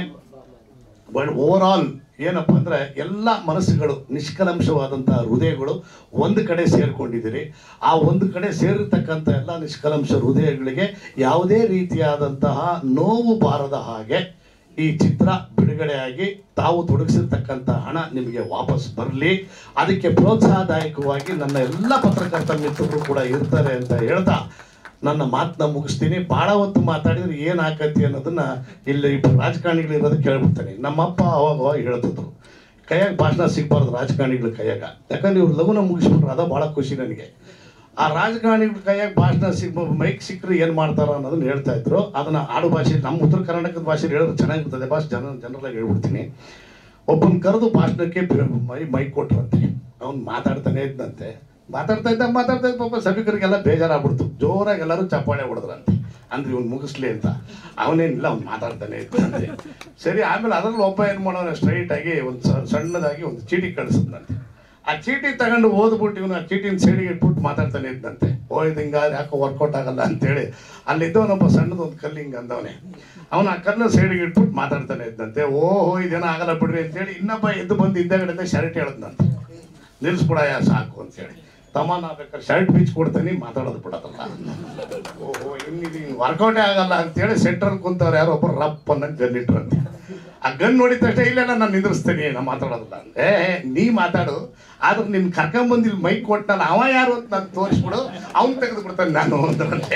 ಬಟ್ ಓವರ್ ಆಲ್ ಏನಪ್ಪ ಅಂದ್ರೆ ಎಲ್ಲ ಮನಸ್ಸುಗಳು ನಿಷ್ಕಲಂಶವಾದಂತಹ ಹೃದಯಗಳು ಒಂದು ಕಡೆ ಸೇರ್ಕೊಂಡಿದ್ದೀರಿ ಆ ಒಂದು ಕಡೆ ಸೇರಿರ್ತಕ್ಕಂಥ ಎಲ್ಲ ನಿಷ್ಕಲಂಶ ಹೃದಯಗಳಿಗೆ ಯಾವುದೇ ರೀತಿಯಾದಂತಹ ನೋವು ಬಾರದ ಹಾಗೆ ಈ ಚಿತ್ರ ಬಿಡುಗಡೆಯಾಗಿ ತಾವು ತೊಡಗಿಸಿರ್ತಕ್ಕಂಥ ಹಣ ನಿಮಗೆ ವಾಪಸ್ ಬರಲಿ ಅದಕ್ಕೆ ಪ್ರೋತ್ಸಾಹದಾಯಕವಾಗಿ ನನ್ನ ಎಲ್ಲ ಪತ್ರಕರ್ತ ಮಿತ್ರರು ಕೂಡ ಇರ್ತಾರೆ ಅಂತ ಹೇಳ್ತಾ ನನ್ನ ಮಾತನ್ನ ಮುಗಿಸ್ತೀನಿ ಭಾಳ ಹೊತ್ತು ಮಾತಾಡಿದ್ರೆ ಏನು ಆಕತಿ ಅನ್ನೋದನ್ನ ಇಲ್ಲಿ ಇಬ್ಬರು ರಾಜಕಾರಣಿಗಳು ಇರೋದು ಕೇಳ್ಬಿಡ್ತೇನೆ ನಮ್ಮಪ್ಪ ಅವಾಗ ಅವಾಗ ಹೇಳ್ತಿದ್ರು ಕೈಯಾಗ ಭಾಷಣ ಸಿಗ್ಬಾರ್ದು ರಾಜಕಾರಣಿಗಳ ಕೈಯಾಗ ಯಾಕಂದ್ರೆ ಇವ್ರು ಲಘುನ ಮುಗಿಸ್ಬಿಟ್ರು ಅದ ಭಾಳ ಖುಷಿ ನನಗೆ ಆ ರಾಜಕಾರಣಿಗಳ ಕೈಯಾಗ ಭಾಷಣ ಸಿಗ್ ಮೈಕ್ ಸಿಕ್ಕರೆ ಏನು ಮಾಡ್ತಾರ ಅನ್ನೋದನ್ನ ಹೇಳ್ತಾ ಇದ್ರು ಅದನ್ನ ಆಡು ಭಾಷೆ ನಮ್ಮ ಉತ್ತರ ಕರ್ನಾಟಕದ ಭಾಷೆಯಲ್ಲಿ ಹೇಳಿದ್ರೆ ಚೆನ್ನಾಗಿರ್ತದೆ ಭಾಷೆ ಜನ ಜನರಲಾಗಿ ಹೇಳ್ಬಿಡ್ತೀನಿ ಒಬ್ಬನ ಕರೆದು ಭಾಷಣಕ್ಕೆ ಮೈ ಮೈಕ್ ಕೊಟ್ರಂತೆ ಅವ್ನು ಮಾತಾಡ್ತಾನೆ ಇದ್ದಂತೆ ಮಾತಾಡ್ತಾ ಇದ್ದ ಮಾತಾಡ್ತಾ ಇದ್ದ ಪಾಪ ಸಭಿಕರಿಗೆಲ್ಲ ಬೇಜಾರಾಗ್ಬಿಡ್ತು ಜೋರಾಗಿ ಎಲ್ಲರೂ ಚಪ್ಪಾಳೆ ಹೊಡೆದ್ರಂತೆ ಅಂದ್ರೆ ಇವ್ನು ಮುಗಿಸ್ಲಿ ಅಂತ ಅವನೇನಿಲ್ಲ ಅವ್ನು ಮಾತಾಡ್ತಾನೆ ಇದ್ದಂತೆ ಸರಿ ಆಮೇಲೆ ಅದ್ರಲ್ಲಿ ಒಬ್ಬ ಏನು ಮಾಡೋಣ ಸ್ಟ್ರೈಟ್ ಆಗಿ ಒಂದು ಸ- ಸಣ್ಣದಾಗಿ ಒಂದು ಚೀಟಿ ಕಳಿಸಿದ್ನಂತೆ ಆ ಚೀಟಿ ತಗೊಂಡು ಓದ್ಬಿಟ್ಟು ಇವನು ಆ ಚೀಟಿನ ಸೈಡಿಗೆ ಇಟ್ಬಿಟ್ಟು ಮಾತಾಡ್ತಾನೆ ಇದ್ದಂತೆ ಓ ಇದು ಹಿಂಗಾದ್ರೆ ಯಾಕೋ ವರ್ಕೌಟ್ ಆಗಲ್ಲ ಅಂತೇಳಿ ಅಲ್ಲಿದ್ದವನೊಬ್ಬ ಸಣ್ಣದೊಂದು ಕಲ್ಲು ಹಿಂಗೆ ಅಂದವನೆ ಅವನು ಆ ಕಲ್ಲು ಸೈಡಿಗೆ ಇಟ್ಬಿಟ್ಟು ಮಾತಾಡ್ತಾನೆ ಇದ್ದಂತೆ ಓಹೋ ಇದೇನೋ ಆಗಲ್ಲ ಬಿಡ್ರಿ ಅಂತೇಳಿ ಇನ್ನೊಬ್ಬ ಎದ್ದು ಬಂದು ಹಿಂದೆಗಡೆ ಶರ್ಟ್ ಹೇಳದ್ನಂತೆ ನಿಲ್ಲಿಸ್ಬಿಡಯ್ಯ ಸಾಕು ಅಂತೇಳಿ ತಮ್ಮ ನಾ ಬೇಕಾದ್ರೆ ಶರ್ಟ್ ಬೀಚ್ ಕೊಡ್ತೀನಿ ಮಾತಾಡೋದು ಬಿಡೋದಲ್ಲ ಓಹೋ ಇನ್ನಿದು ವರ್ಕೌಟೇ ಆಗಲ್ಲ ಅಂತೇಳಿ ಸೆಂಟ್ರಲ್ ಕುಂತವ್ರು ಯಾರೋ ಒಬ್ಬರು ರಪ್ ಅನ್ನಂಗೆ ಗನ್ ಇಟ್ರಂತೆ ಆ ಗನ್ ನೋಡಿದ ತಕ್ಷಣ ಇಲ್ಲ ನಾನು ನಿಂದಿರಿಸ್ತೀನಿ ನಾ ಮಾತಾಡೋದಿಲ್ಲ ಅಂತ. ಏ ಏ, ನೀ ಮಾತಾಡು ಆದ್ರೆ ನಿನ್ ಕರ್ಕೊಂಬಂದು ಇಲ್ಲಿ ಮೈಕ್ ಕೊಟ್ಟಲ್ಲ ಅವ ಯಾರು ಅಂತ ನಾನು ತೋರಿಸ್ಬಿಡು ಅವ್ನು ತೆಗೆದು ಬಿಡ್ತಾನೆ ನಾನು ಅಂದ್ರಂತೆ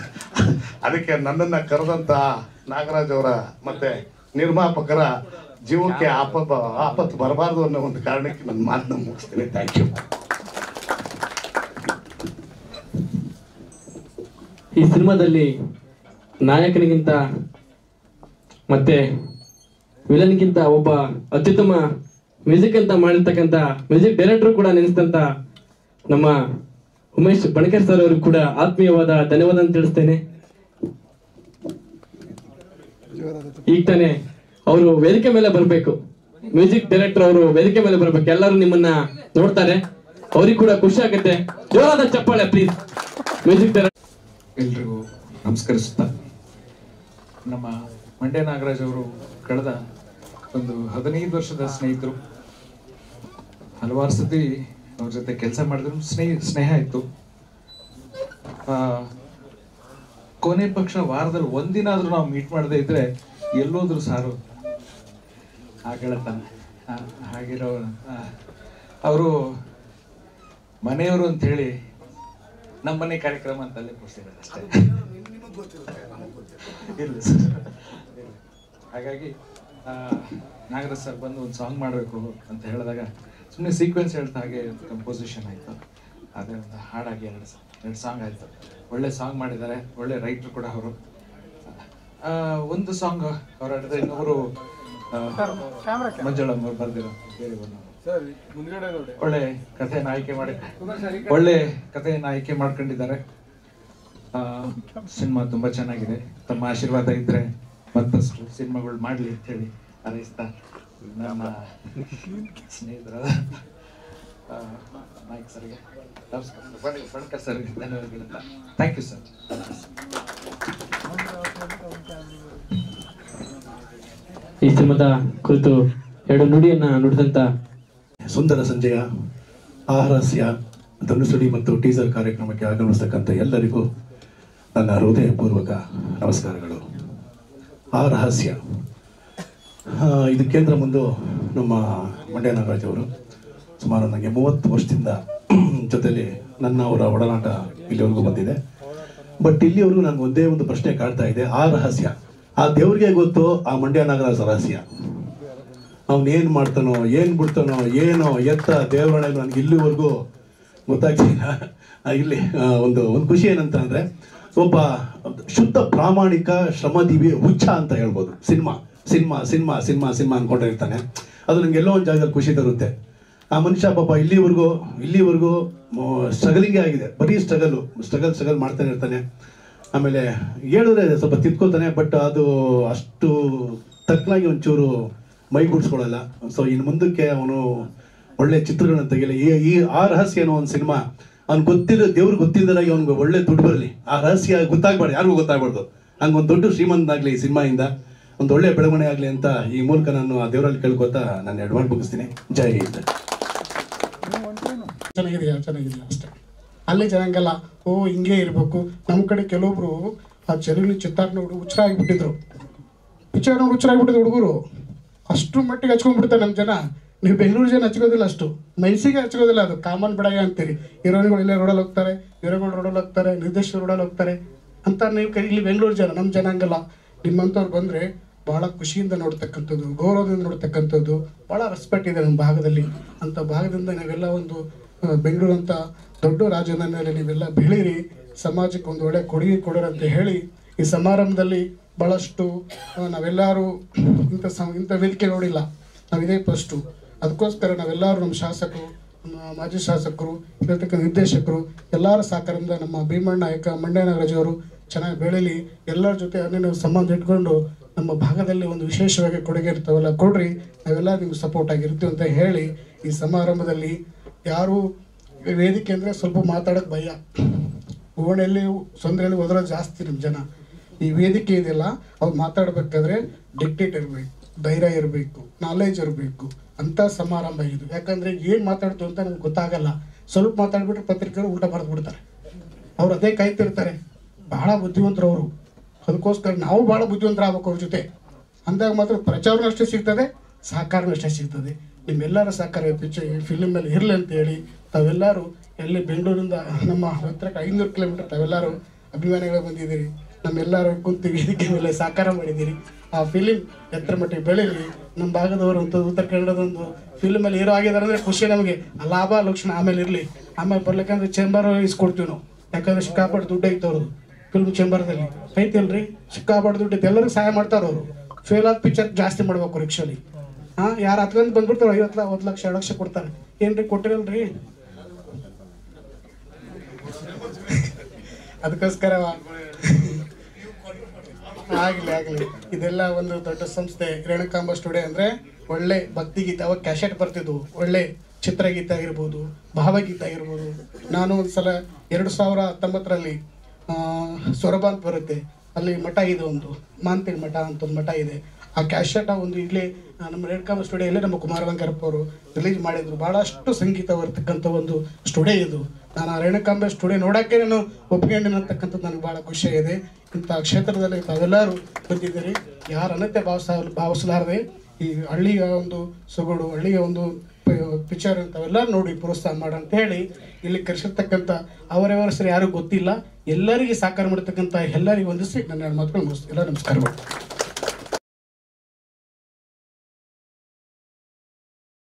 ಅದಕ್ಕೆ ನನ್ನನ್ನ ಕರೆದಂತ ನಾಗರಾಜ್ ಅವರ ಮತ್ತೆ ನಿರ್ಮಾಪಕರ ಜೀವಕ್ಕೆ ಆಪ ಆಪತ್ತು ಬರಬಾರ್ದು ಅನ್ನೋ ಒಂದು ಕಾರಣಕ್ಕೆ ನನ್ನ ಮಾತನ್ನ ಮುಗಿಸ್ತೀನಿ ಥ್ಯಾಂಕ್ ಯು ಈ ಸಿನಿಮಾದಲ್ಲಿ ನಾಯಕನಿಗಿಂತ ಮತ್ತೆ ವಿಲನ್ಗಿಂತ ಒಬ್ಬ ಅತ್ಯುತ್ತಮ ಮ್ಯೂಸಿಕ್ ಅಂತ ಮಾಡಿರ್ತಕ್ಕಂಥ ಮ್ಯೂಸಿಕ್ ಡೈರೆಕ್ಟರ್ ಕೂಡ ನೆನೆಸಿದಂತ ನಮ್ಮ ಉಮೇಶ್ ಬಣಕರ್ ಸರ್ ಅವ್ರಿಗೆ ಕೂಡ ಆತ್ಮೀಯವಾದ ಧನ್ಯವಾದ ಅಂತ ತಿಳಿಸ್ತೇನೆ ಈಗ ತಾನೇ ಅವರು ವೇದಿಕೆ ಮೇಲೆ ಬರಬೇಕು ಮ್ಯೂಸಿಕ್ ಡೈರೆಕ್ಟರ್ ಅವರು ವೇದಿಕೆ ಮೇಲೆ ಬರ್ಬೇಕು ಎಲ್ಲರೂ ನಿಮ್ಮನ್ನ ನೋಡ್ತಾರೆ ಅವ್ರಿಗೆ ಕೂಡ ಖುಷಿ ಆಗುತ್ತೆ ಜೋರಾದ ಚಪ್ಪಾಳೆ ಪ್ಲೀಸ್ ಮ್ಯೂಸಿಕ್ ಡೈರೆಕ್ಟರ್ ಎಲ್ರಿಗೂ ನಮಸ್ಕರಿಸುತ್ತಾ ನಮ್ಮ ಮಂಡ್ಯ ನಾಗರಾಜ್ ಅವರು ಕಳೆದ ಒಂದು ಹದಿನೈದು ವರ್ಷದ ಸ್ನೇಹಿತರು ಹಲವಾರು ಸತಿ ಅವ್ರ ಜೊತೆ ಕೆಲಸ ಮಾಡಿದ್ರು ಸ್ನೇಹ ಸ್ನೇಹ ಇತ್ತು ಆ, ಕೊನೆ ಪಕ್ಷ ವಾರದಲ್ಲಿ ಒಂದಿನ ಆದ್ರೂ ನಾವು ಮೀಟ್ ಮಾಡದೇ ಇದ್ರೆ ಎಲ್ಲೋದ್ರು ಸಾರು ಆ ಗೆಳತನ ಆ, ಹಾಗಿರೋ ಅವರು ಮನೆಯವರು ಅಂತ ಹೇಳಿ ನಮ್ಮನೆ ಕಾರ್ಯಕ್ರಮ ಅಂತ ಅಲ್ಲೇ ಕೂರಿಸಿರೋದು ಅಷ್ಟೇ ಇಲ್ಲ ಸರ್ ಹಾಗಾಗಿ ಆ, ನಾಗರಾಜ್ ಸರ್ ಬಂದು ಒಂದು ಸಾಂಗ್ ಮಾಡಬೇಕು ಅಂತ ಹೇಳಿದಾಗ ಸುಮ್ಮನೆ ಸೀಕ್ವೆನ್ಸ್ ಹೇಳ್ತಾ ಹಾಗೆ ಕಂಪೋಸಿಷನ್ ಆಯಿತು ಅದೇ ಒಂದು ಹಾಡಾಗಿ ಎರಡು ಎರಡು ಸಾಂಗ್ ಆಯಿತು ಒಳ್ಳೆ ಸಾಂಗ್ ಮಾಡಿದ್ದಾರೆ ಒಳ್ಳೆ ರೈಟ್ರು ಕೂಡ ಅವರು ಆ, ಒಂದು ಸಾಂಗ್ ಅವ್ರು ಹಾಡಿದ್ರೆ ಇನ್ನೊಬ್ರು ಮಂಜುಳಮ್ಮ ಅವ್ರು ಬರ್ದಿರೋ ಬೇರೆ ಒಂದು ಒಳ್ಳೆ ಕಥೆಯನ್ನು ಆಯ್ಕೆ ಮಾಡಿ ಒಳ್ಳೆ ಕಥೆಯನ್ನು ಆಯ್ಕೆ ಮಾಡ್ಕೊಂಡಿದ್ದಾರೆ ಆ, ಸಿನಿಮಾ ತುಂಬಾ ಚೆನ್ನಾಗಿದೆ ತಮ್ಮ ಆಶೀರ್ವಾದ ಇದ್ರೆ ಮತ್ತಷ್ಟು ಸಿನಿಮಾಗಳು ಮಾಡ್ಲಿ ಅಂತ ಹೇಳಿ ಹಾರೈಸ್ತಾ ನಮ್ಮ ಸ್ನೇಹಿತರಾದ ಆ, ನಾಯ್ಕ್ ಸರ್ಗೆ ನಮಸ್ಕಾರ ಬಣ- ಬಣಕರ್ ಸರ್ಗೆ ಧನ್ಯವಾದಗಳು ಥ್ಯಾಂಕ್ ಯು ಸರ್ ಈ ಸಿನಿಮಾದ ಕುರಿತು ಎರಡು ನುಡಿಯನ್ನ ನುಡಿದಂತ ಸುಂದರ ಸಂಜೆಯ ಆಹಾರಸ್ಯ ಧನುಸುಡಿ ಮತ್ತು ಟೀಸರ್ ಕಾರ್ಯಕ್ರಮಕ್ಕೆ ಆಗಮಿಸ್ತಕ್ಕಂಥ ಎಲ್ಲರಿಗೂ ನನ್ನ ಹೃದಯಪೂರ್ವಕ ನಮಸ್ಕಾರಗಳು ಆ ರಹಸ್ಯ ಆ, ಇದು ಕೇಂದ್ರ ಮುಂದು ನಮ್ಮ ಮಂಡ್ಯ ನಾಗರಾಜ್ ಅವರು ಸುಮಾರು ನನಗೆ ಮೂವತ್ತು ವರ್ಷದಿಂದ ಜೊತೆಲಿ ನನ್ನ ಅವರ ಒಡನಾಟ ಇಲ್ಲಿವರೆಗೂ ಬಂದಿದೆ ಬಟ್ ಇಲ್ಲಿವರೆಗೂ ನನಗೆ ಒಂದೇ ಒಂದು ಪ್ರಶ್ನೆ ಕಾಡ್ತಾ ಇದೆ ಆ ರಹಸ್ಯ ಆ ದೇವ್ರಿಗೆ ಗೊತ್ತು ಆ ಮಂಡ್ಯ ನಾಗರಾಜ್ ರಹಸ್ಯ ಅವ್ನು ಏನು ಮಾಡ್ತಾನೋ ಏನು ಬಿಡ್ತಾನೋ ಏನೋ ಎತ್ತ ದೇವರಣ ನನಗೆ ಇಲ್ಲಿವರೆಗೂ ಗೊತ್ತಾಗ್ತಿಲ್ಲ ಆ, ಇಲ್ಲಿ ಆ, ಒಂದು ಒಂದು ಖುಷಿ ಏನಂತ ಅಂದ್ರೆ ಒಬ್ಬ ಶುದ್ಧ ಪ್ರಾಮಾಣಿಕ ಶ್ರಮದೀವಿ ಹುಚ್ಚ ಅಂತ ಹೇಳ್ಬೋದು cinema cinema cinema cinema cinema ಅನ್ಕೊಂಡಿರ್ತಾನೆ ಅದು ನಂಗೆ ಎಲ್ಲೋ ಒಂದು ಜಾಗದಲ್ಲಿ ಖುಷಿ ತರುತ್ತೆ ಆ ಮನುಷ್ಯ ಪಾಪ ಇಲ್ಲಿವರೆಗೂ ಇಲ್ಲಿವರೆಗೂ ಸ್ಟ್ರಗಲಿಂಗೇ ಆಗಿದೆ ಬರೀ ಸ್ಟ್ರಗಲು ಸ್ಟ್ರಗಲ್ ಸ್ಟ್ರಗಲ್ ಮಾಡ್ತಾನೆ ಇರ್ತಾನೆ ಆಮೇಲೆ ಹೇಳಿದ್ರೆ ಸ್ವಲ್ಪ ತಿದ್ಕೋತಾನೆ ಬಟ್ ಅದು ಅಷ್ಟು ತಕ್ಕನಾಗಿ ಒಂಚೂರು ಮೈ ಗುಡ್ಸ್ಕೊಳ್ಳಲ್ಲ ಸೊ ಇನ್ನು ಮುಂದಕ್ಕೆ ಅವನು ಒಳ್ಳೆ ಚಿತ್ರಗಳನ್ನ ತೆಗಿಲಿ ಈ ಈ ಆ ರಹಸ್ಯ ಅನ್ನೋ ಒಂದು ಸಿನಿಮಾ ಅವ್ನು ಗೊತ್ತಿಲ್ಲ ದೇವ್ರಿಗೆ ಗೊತ್ತಿಲ್ಲದಾಗಿ ಅವ್ನಿಗೆ ಒಳ್ಳೆ ದುಡ್ಡು ಬರಲಿ ಆ ರಹಸ್ಯ ಗೊತ್ತಾಗ್ಬಾರ್ದು ಯಾರಿಗೂ ಗೊತ್ತಾಗ್ಬಾರ್ದು ಹಂಗೊಂದು ದೊಡ್ಡ ಶ್ರೀಮಂತನಾಗ್ಲಿ ಈ ಸಿನಿಮಾಯಿಂದ ಒಂದು ಒಳ್ಳೆ ಬೆಳವಣಿಗೆ ಆಗಲಿ ಅಂತ ಈ ಮೂಲಕ ನಾನು ಆ ದೇವರಲ್ಲಿ ಕೇಳ್ಕೊತಾ ನಾನು ಅಡ್ವಾನ್ಸ್ ಮುಗಿಸ್ತೀನಿ ಜೈ ಹಿಂದ್ ಚೆನ್ನಾಗಿದೆಯಾ ಚೆನ್ನಾಗಿದೆಯಾ ಅಷ್ಟೇ ಅಲ್ಲಿ ಚೆನ್ನಾಗಲ್ಲ ಓ ಹಿಂಗೆ ಇರಬೇಕು ನಮ್ಮ ಕಡೆ ಕೆಲವೊಬ್ರು ಆ ಚೆಲುವಿನ ಚಿತ್ತಾರ ನೋಡಿ ಹುಚ್ಚರಾಗಿಬಿಟ್ಟಿದ್ರು ಪಿಕ್ಚರ್ ನೋಡಿ ಹುಚ್ಚರಾಗಿಬಿಟ್ಟಿದ್ರು ಹುಡುಗರು ಅಷ್ಟು ಮಟ್ಟಿಗೆ ಹಚ್ಕೊಂಡ್ಬಿಡ್ತಾರೆ ನಮ್ಮ ಜನ ನೀವು ಬೆಂಗಳೂರು ಜನ ಹಚ್ಕೋದಿಲ್ಲ ಅಷ್ಟು ಮೈಸಿಗೆ ಹಚ್ಕೋದಿಲ್ಲ ಅದು ಕಾಮನ್ ಬಡಾಯ ಅಂತೀರಿ ಹೀರೋಯಿನ್ಗಳು ಇಲ್ಲೇ ರೋಡಲ್ಲಿ ಹೋಗ್ತಾರೆ ಹೀರೋಗಳು ರೋಡಲ್ಲಿ ಹೋಗ್ತಾರೆ ನಿರ್ದೇಶಕರು ರೋಡಲ್ಲಿ ಹೋಗ್ತಾರೆ ಅಂತ ನೀವು ಕೈ ಇಲ್ಲಿ ಬೆಂಗಳೂರು ಜನ ನಮ್ಮ ಜನ ಹಂಗಲ್ಲ ನಿಮ್ಮಂಥವ್ರು ಬಂದರೆ ಭಾಳ ಖುಷಿಯಿಂದ ನೋಡ್ತಕ್ಕಂಥದ್ದು ಗೌರವದಿಂದ ನೋಡ್ತಕ್ಕಂಥದ್ದು ಭಾಳ ರೆಸ್ಪೆಕ್ಟ್ ಇದೆ ನಮ್ಮ ಭಾಗದಲ್ಲಿ ಅಂತ ಭಾಗದಿಂದ ನಾವೆಲ್ಲ ಒಂದು ಆ, ಬೆಂಗಳೂರು ಅಂತ ದೊಡ್ಡ ರಾಜಧಾನಿಯಲ್ಲಿ ನೀವೆಲ್ಲ ಬೆಳೀರಿ ಸಮಾಜಕ್ಕೆ ಒಂದು ಒಳ್ಳೆ ಕೊಡುಗೆ ಕೊಡೋರು ಅಂತ ಹೇಳಿ ಈ ಸಮಾರಂಭದಲ್ಲಿ ಭಾಳಷ್ಟು ಆ, ನಾವೆಲ್ಲರೂ ಇಂಥ ಸಮ ಇಂಥ ವೇದಿಕೆ ನೋಡಿಲ್ಲ ನಾವು ಇದೇ ಫಸ್ಟು ಅದಕ್ಕೋಸ್ಕರ ನಾವೆಲ್ಲರೂ ನಮ್ಮ ಶಾಸಕರು ನಮ್ಮ ಮಾಜಿ ಶಾಸಕರು ಇರತಕ್ಕಂಥ ನಿರ್ದೇಶಕರು ಎಲ್ಲರ ಸಹಕಾರದಿಂದ ನಮ್ಮ ಭೀಮಣ್ಣ ನಾಯಕ ಮಂಡ್ಯ ನಾಗರಾಜ್ ಅವರು ಚೆನ್ನಾಗಿ ಬೆಳೀಲಿ ಎಲ್ಲರ ಜೊತೆ ಅನ್ಯ ಸಂಬಂಧ ಇಟ್ಕೊಂಡು ನಮ್ಮ ಭಾಗದಲ್ಲಿ ಒಂದು ವಿಶೇಷವಾಗಿ ಕೊಡುಗೆ ಇರ್ತಾವಲ್ಲ ಕೊಡ್ರಿ ನಾವೆಲ್ಲ ನಿಮ್ಗೆ ಸಪೋರ್ಟ್ ಆಗಿರ್ತೀವಿ ಅಂತ ಹೇಳಿ ಈ ಸಮಾರಂಭದಲ್ಲಿ ಯಾರು ವೇದಿಕೆ ಅಂದರೆ ಸ್ವಲ್ಪ ಮಾತಾಡೋಕೆ ಭಯ ಓಣೆಯಲ್ಲಿ ಸಂದ್ರೆಯಲ್ಲಿ ಹೋದ್ರಲ್ಲಿ ಜಾಸ್ತಿ ನಮ್ಮ ಜನ ಈ ವೇದಿಕೆ ಇದೆಯಲ್ಲ ಅವ್ರು ಮಾತಾಡ್ಬೇಕಾದ್ರೆ ಡಿಕ್ಟೇಟ್ ಇರಬೇಕು ಧೈರ್ಯ ಇರಬೇಕು ನಾಲೆಜ್ ಇರಬೇಕು ಅಂತ ಸಮಾರಂಭ ಇದು ಯಾಕಂದ್ರೆ ಏನು ಮಾತಾಡ್ತು ಅಂತ ನಮ್ಗೆ ಗೊತ್ತಾಗಲ್ಲ ಸ್ವಲ್ಪ ಮಾತಾಡ್ಬಿಟ್ರೆ ಪತ್ರಿಕೆಗಳು ಉಲ್ಟಾ ಬರೆದು ಬಿಡ್ತಾರೆ ಅವ್ರು ಅದೇ ಕಾಯ್ತಿರ್ತಾರೆ ಬಹಳ ಬುದ್ಧಿವಂತರು ಅವರು ಅದಕ್ಕೋಸ್ಕರ ನಾವು ಬಹಳ ಬುದ್ಧಿವಂತರ ಆಗ್ಬೇಕು ಅವ್ರ ಜೊತೆ ಅಂದಾಗ ಮಾತ್ರ ಪ್ರಚಾರನೂ ಅಷ್ಟೇ ಸಿಗ್ತದೆ ಸಹಕಾರನೂ ಅಷ್ಟೇ ಸಿಗ್ತದೆ ನಿಮ್ಮೆಲ್ಲರ ಸಹಕಾರ ಪಿಕ್ಚರ್ ಫಿಲಿಮಲ್ಲಿ ಇರಲಿ ಅಂತ ಹೇಳಿ ತಾವೆಲ್ಲರೂ ಎಲ್ಲಿ ಬೆಂಗಳೂರಿಂದ ನಮ್ಮ ಹತ್ರಕ್ಕೆ ಐನೂರು ಕಿಲೋಮೀಟರ್ ತಾವೆಲ್ಲರೂ ಅಭಿಮಾನಿಗಳು ಬಂದಿದ್ದೀರಿ ನಮ್ಮೆಲ್ಲರೂ ಕುಂತು ವೇದಿಕೆ ಮೇಲೆ ಸಾಕಾರ ಮಾಡಿದ್ದೀರಿ ಆ ಫಿಲಿಮ್ ಎತ್ತರ ಮಟ್ಟಿಗೆ ಬೆಳೀಲಿ ನಮ್ಮ ಭಾಗದವರು ಅಂತ ಉತ್ತರ ಕನ್ನಡದೊಂದು ಫಿಲ್ಮಲ್ಲಿ ಹೀರೋ ಆಗಿದ್ದಾರೆ ಅಂದರೆ ಖುಷಿ ನಮಗೆ ಆ ಲಾಭ ಲಕ್ಷಣ ಆಮೇಲೆ ಇರಲಿ ಆಮೇಲೆ ಬರ್ಲಿಕ್ಕಂದ್ರೆ ಚೇಂಬರ್ ಇಸ್ಕೊಡ್ತೀವಿ ನಾವು ಯಾಕಂದ್ರೆ ಸಿಕ್ಕಾಪಟ್ಟು ದುಡ್ಡು ಐತೆ ಅವ್ರದ್ದು ಫಿಲ್ಮ್ ಚೇಂಬರ್ದಲ್ಲಿ ಐತಿಲ್ರಿ ಸಿಕ್ಕಾಪಟ್ಟು ದುಡ್ಡು ಐತೆ ಎಲ್ಲರಿಗೂ ಸಹಾಯ ಮಾಡ್ತಾರೆ ಅವರು ಫೇಲ್ ಆದ ಪಿಕ್ಚರ್ ಜಾಸ್ತಿ ಮಾಡ್ಬೇಕು ರಿಕ್ಷಾಲಿ ಹಾಂ ಯಾರು ಹತ್ಕೊಂಡು ಬಂದ್ಬಿಡ್ತಾರೆ ಐವತ್ತು ಒಂದು ಲಕ್ಷ ಎರಡು ಲಕ್ಷ ಕೊಡ್ತಾರೆ ಏನ್ರಿ ಕೊಟ್ಟಿರಲ್ರಿ ಅದಕ್ಕೋಸ್ಕರ ಆಗಲಿ ಆಗಲಿ ಇದೆಲ್ಲ ಒಂದು ದೊಡ್ಡ ಸಂಸ್ಥೆ ರೇಣುಕಾಂಬ ಸ್ಟುಡಿಯೋ ಅಂದರೆ ಒಳ್ಳೆ ಭಕ್ತಿಗೀತೆ ಅವಾಗ ಕ್ಯಾಸೆಟ್ ಬರ್ತಿದ್ವು ಒಳ್ಳೆ ಚಿತ್ರಗೀತೆ ಆಗಿರ್ಬೋದು ಭಾವಗೀತೆ ಆಗಿರ್ಬೋದು ನಾನು ಒಂದು ಸಲ ಎರಡು ಸಾವಿರ ಹತ್ತೊಂಬತ್ತರಲ್ಲಿ ಸೊರಬ ಅಂತ ಬರುತ್ತೆ ಅಲ್ಲಿ ಮಠ ಇದೆ ಒಂದು ಮಾಂತಿನ ಮಠ ಅಂತ ಒಂದು ಮಠ ಇದೆ ಆ ಕ್ಯಾಸೆಟ ಒಂದು ಇಲ್ಲಿ ಆ, ನಮ್ಮ ರೇಣುಕಾಂಬ ಸ್ಟುಡಿಯೋಲ್ಲೇ ನಮ್ಮ ಕುಮಾರ ವೆಂಕರಪ್ಪ ಅವರು ರಿಲೀಸ್ ಮಾಡಿದ್ರು ಭಾಳಷ್ಟು ಸಂಗೀತ ಬರ್ತಕ್ಕಂಥ ಒಂದು ಸ್ಟುಡಿಯೋ ಇದು ನಾನು ಆ ರೇಣುಕಾಂಬ ಸ್ಟುಡಿಯೋ ನೋಡೋಕ್ಕೆ ನಾನು ಒಪ್ಕೊಂಡಿನ ಅಂತಕ್ಕಂಥದ್ದು ನನಗೆ ಭಾಳ ಖುಷಿಯಾಗಿದೆ ಇಂಥ ಕ್ಷೇತ್ರದಲ್ಲಿ ತಾವೆಲ್ಲರೂ ಬಂದಿದ್ದೀರಿ ಯಾರು ಅನತ್ಯ ಭಾವಿಸ ಭಾವಿಸಲಾರದೆ ಈ ಹಳ್ಳಿಯ ಒಂದು ಸೊಗಡು ಹಳ್ಳಿಯ ಒಂದು ಪಿಕ್ಚರ್ ತಾವೆಲ್ಲ ನೋಡಿ ಪ್ರೋತ್ಸಾಹ ಮಾಡ ಅಂತ ಹೇಳಿ ಇಲ್ಲಿ ಕರೆಸಿರ್ತಕ್ಕಂಥ ಅವರವರ ಹೆಸರು ಯಾರಿಗೂ ಗೊತ್ತಿಲ್ಲ ಎಲ್ಲರಿಗೆ ಸಾಕಾರ ಮಾಡ್ತಕ್ಕಂಥ ಎಲ್ಲರಿಗೂ ಹೊಂದಿಸಿ ನನ್ನ ಮಾತುಗಳು ಮುಗಿಸ್ತೀನಿ ಎಲ್ಲ ನಮಸ್ಕಾರಗಳು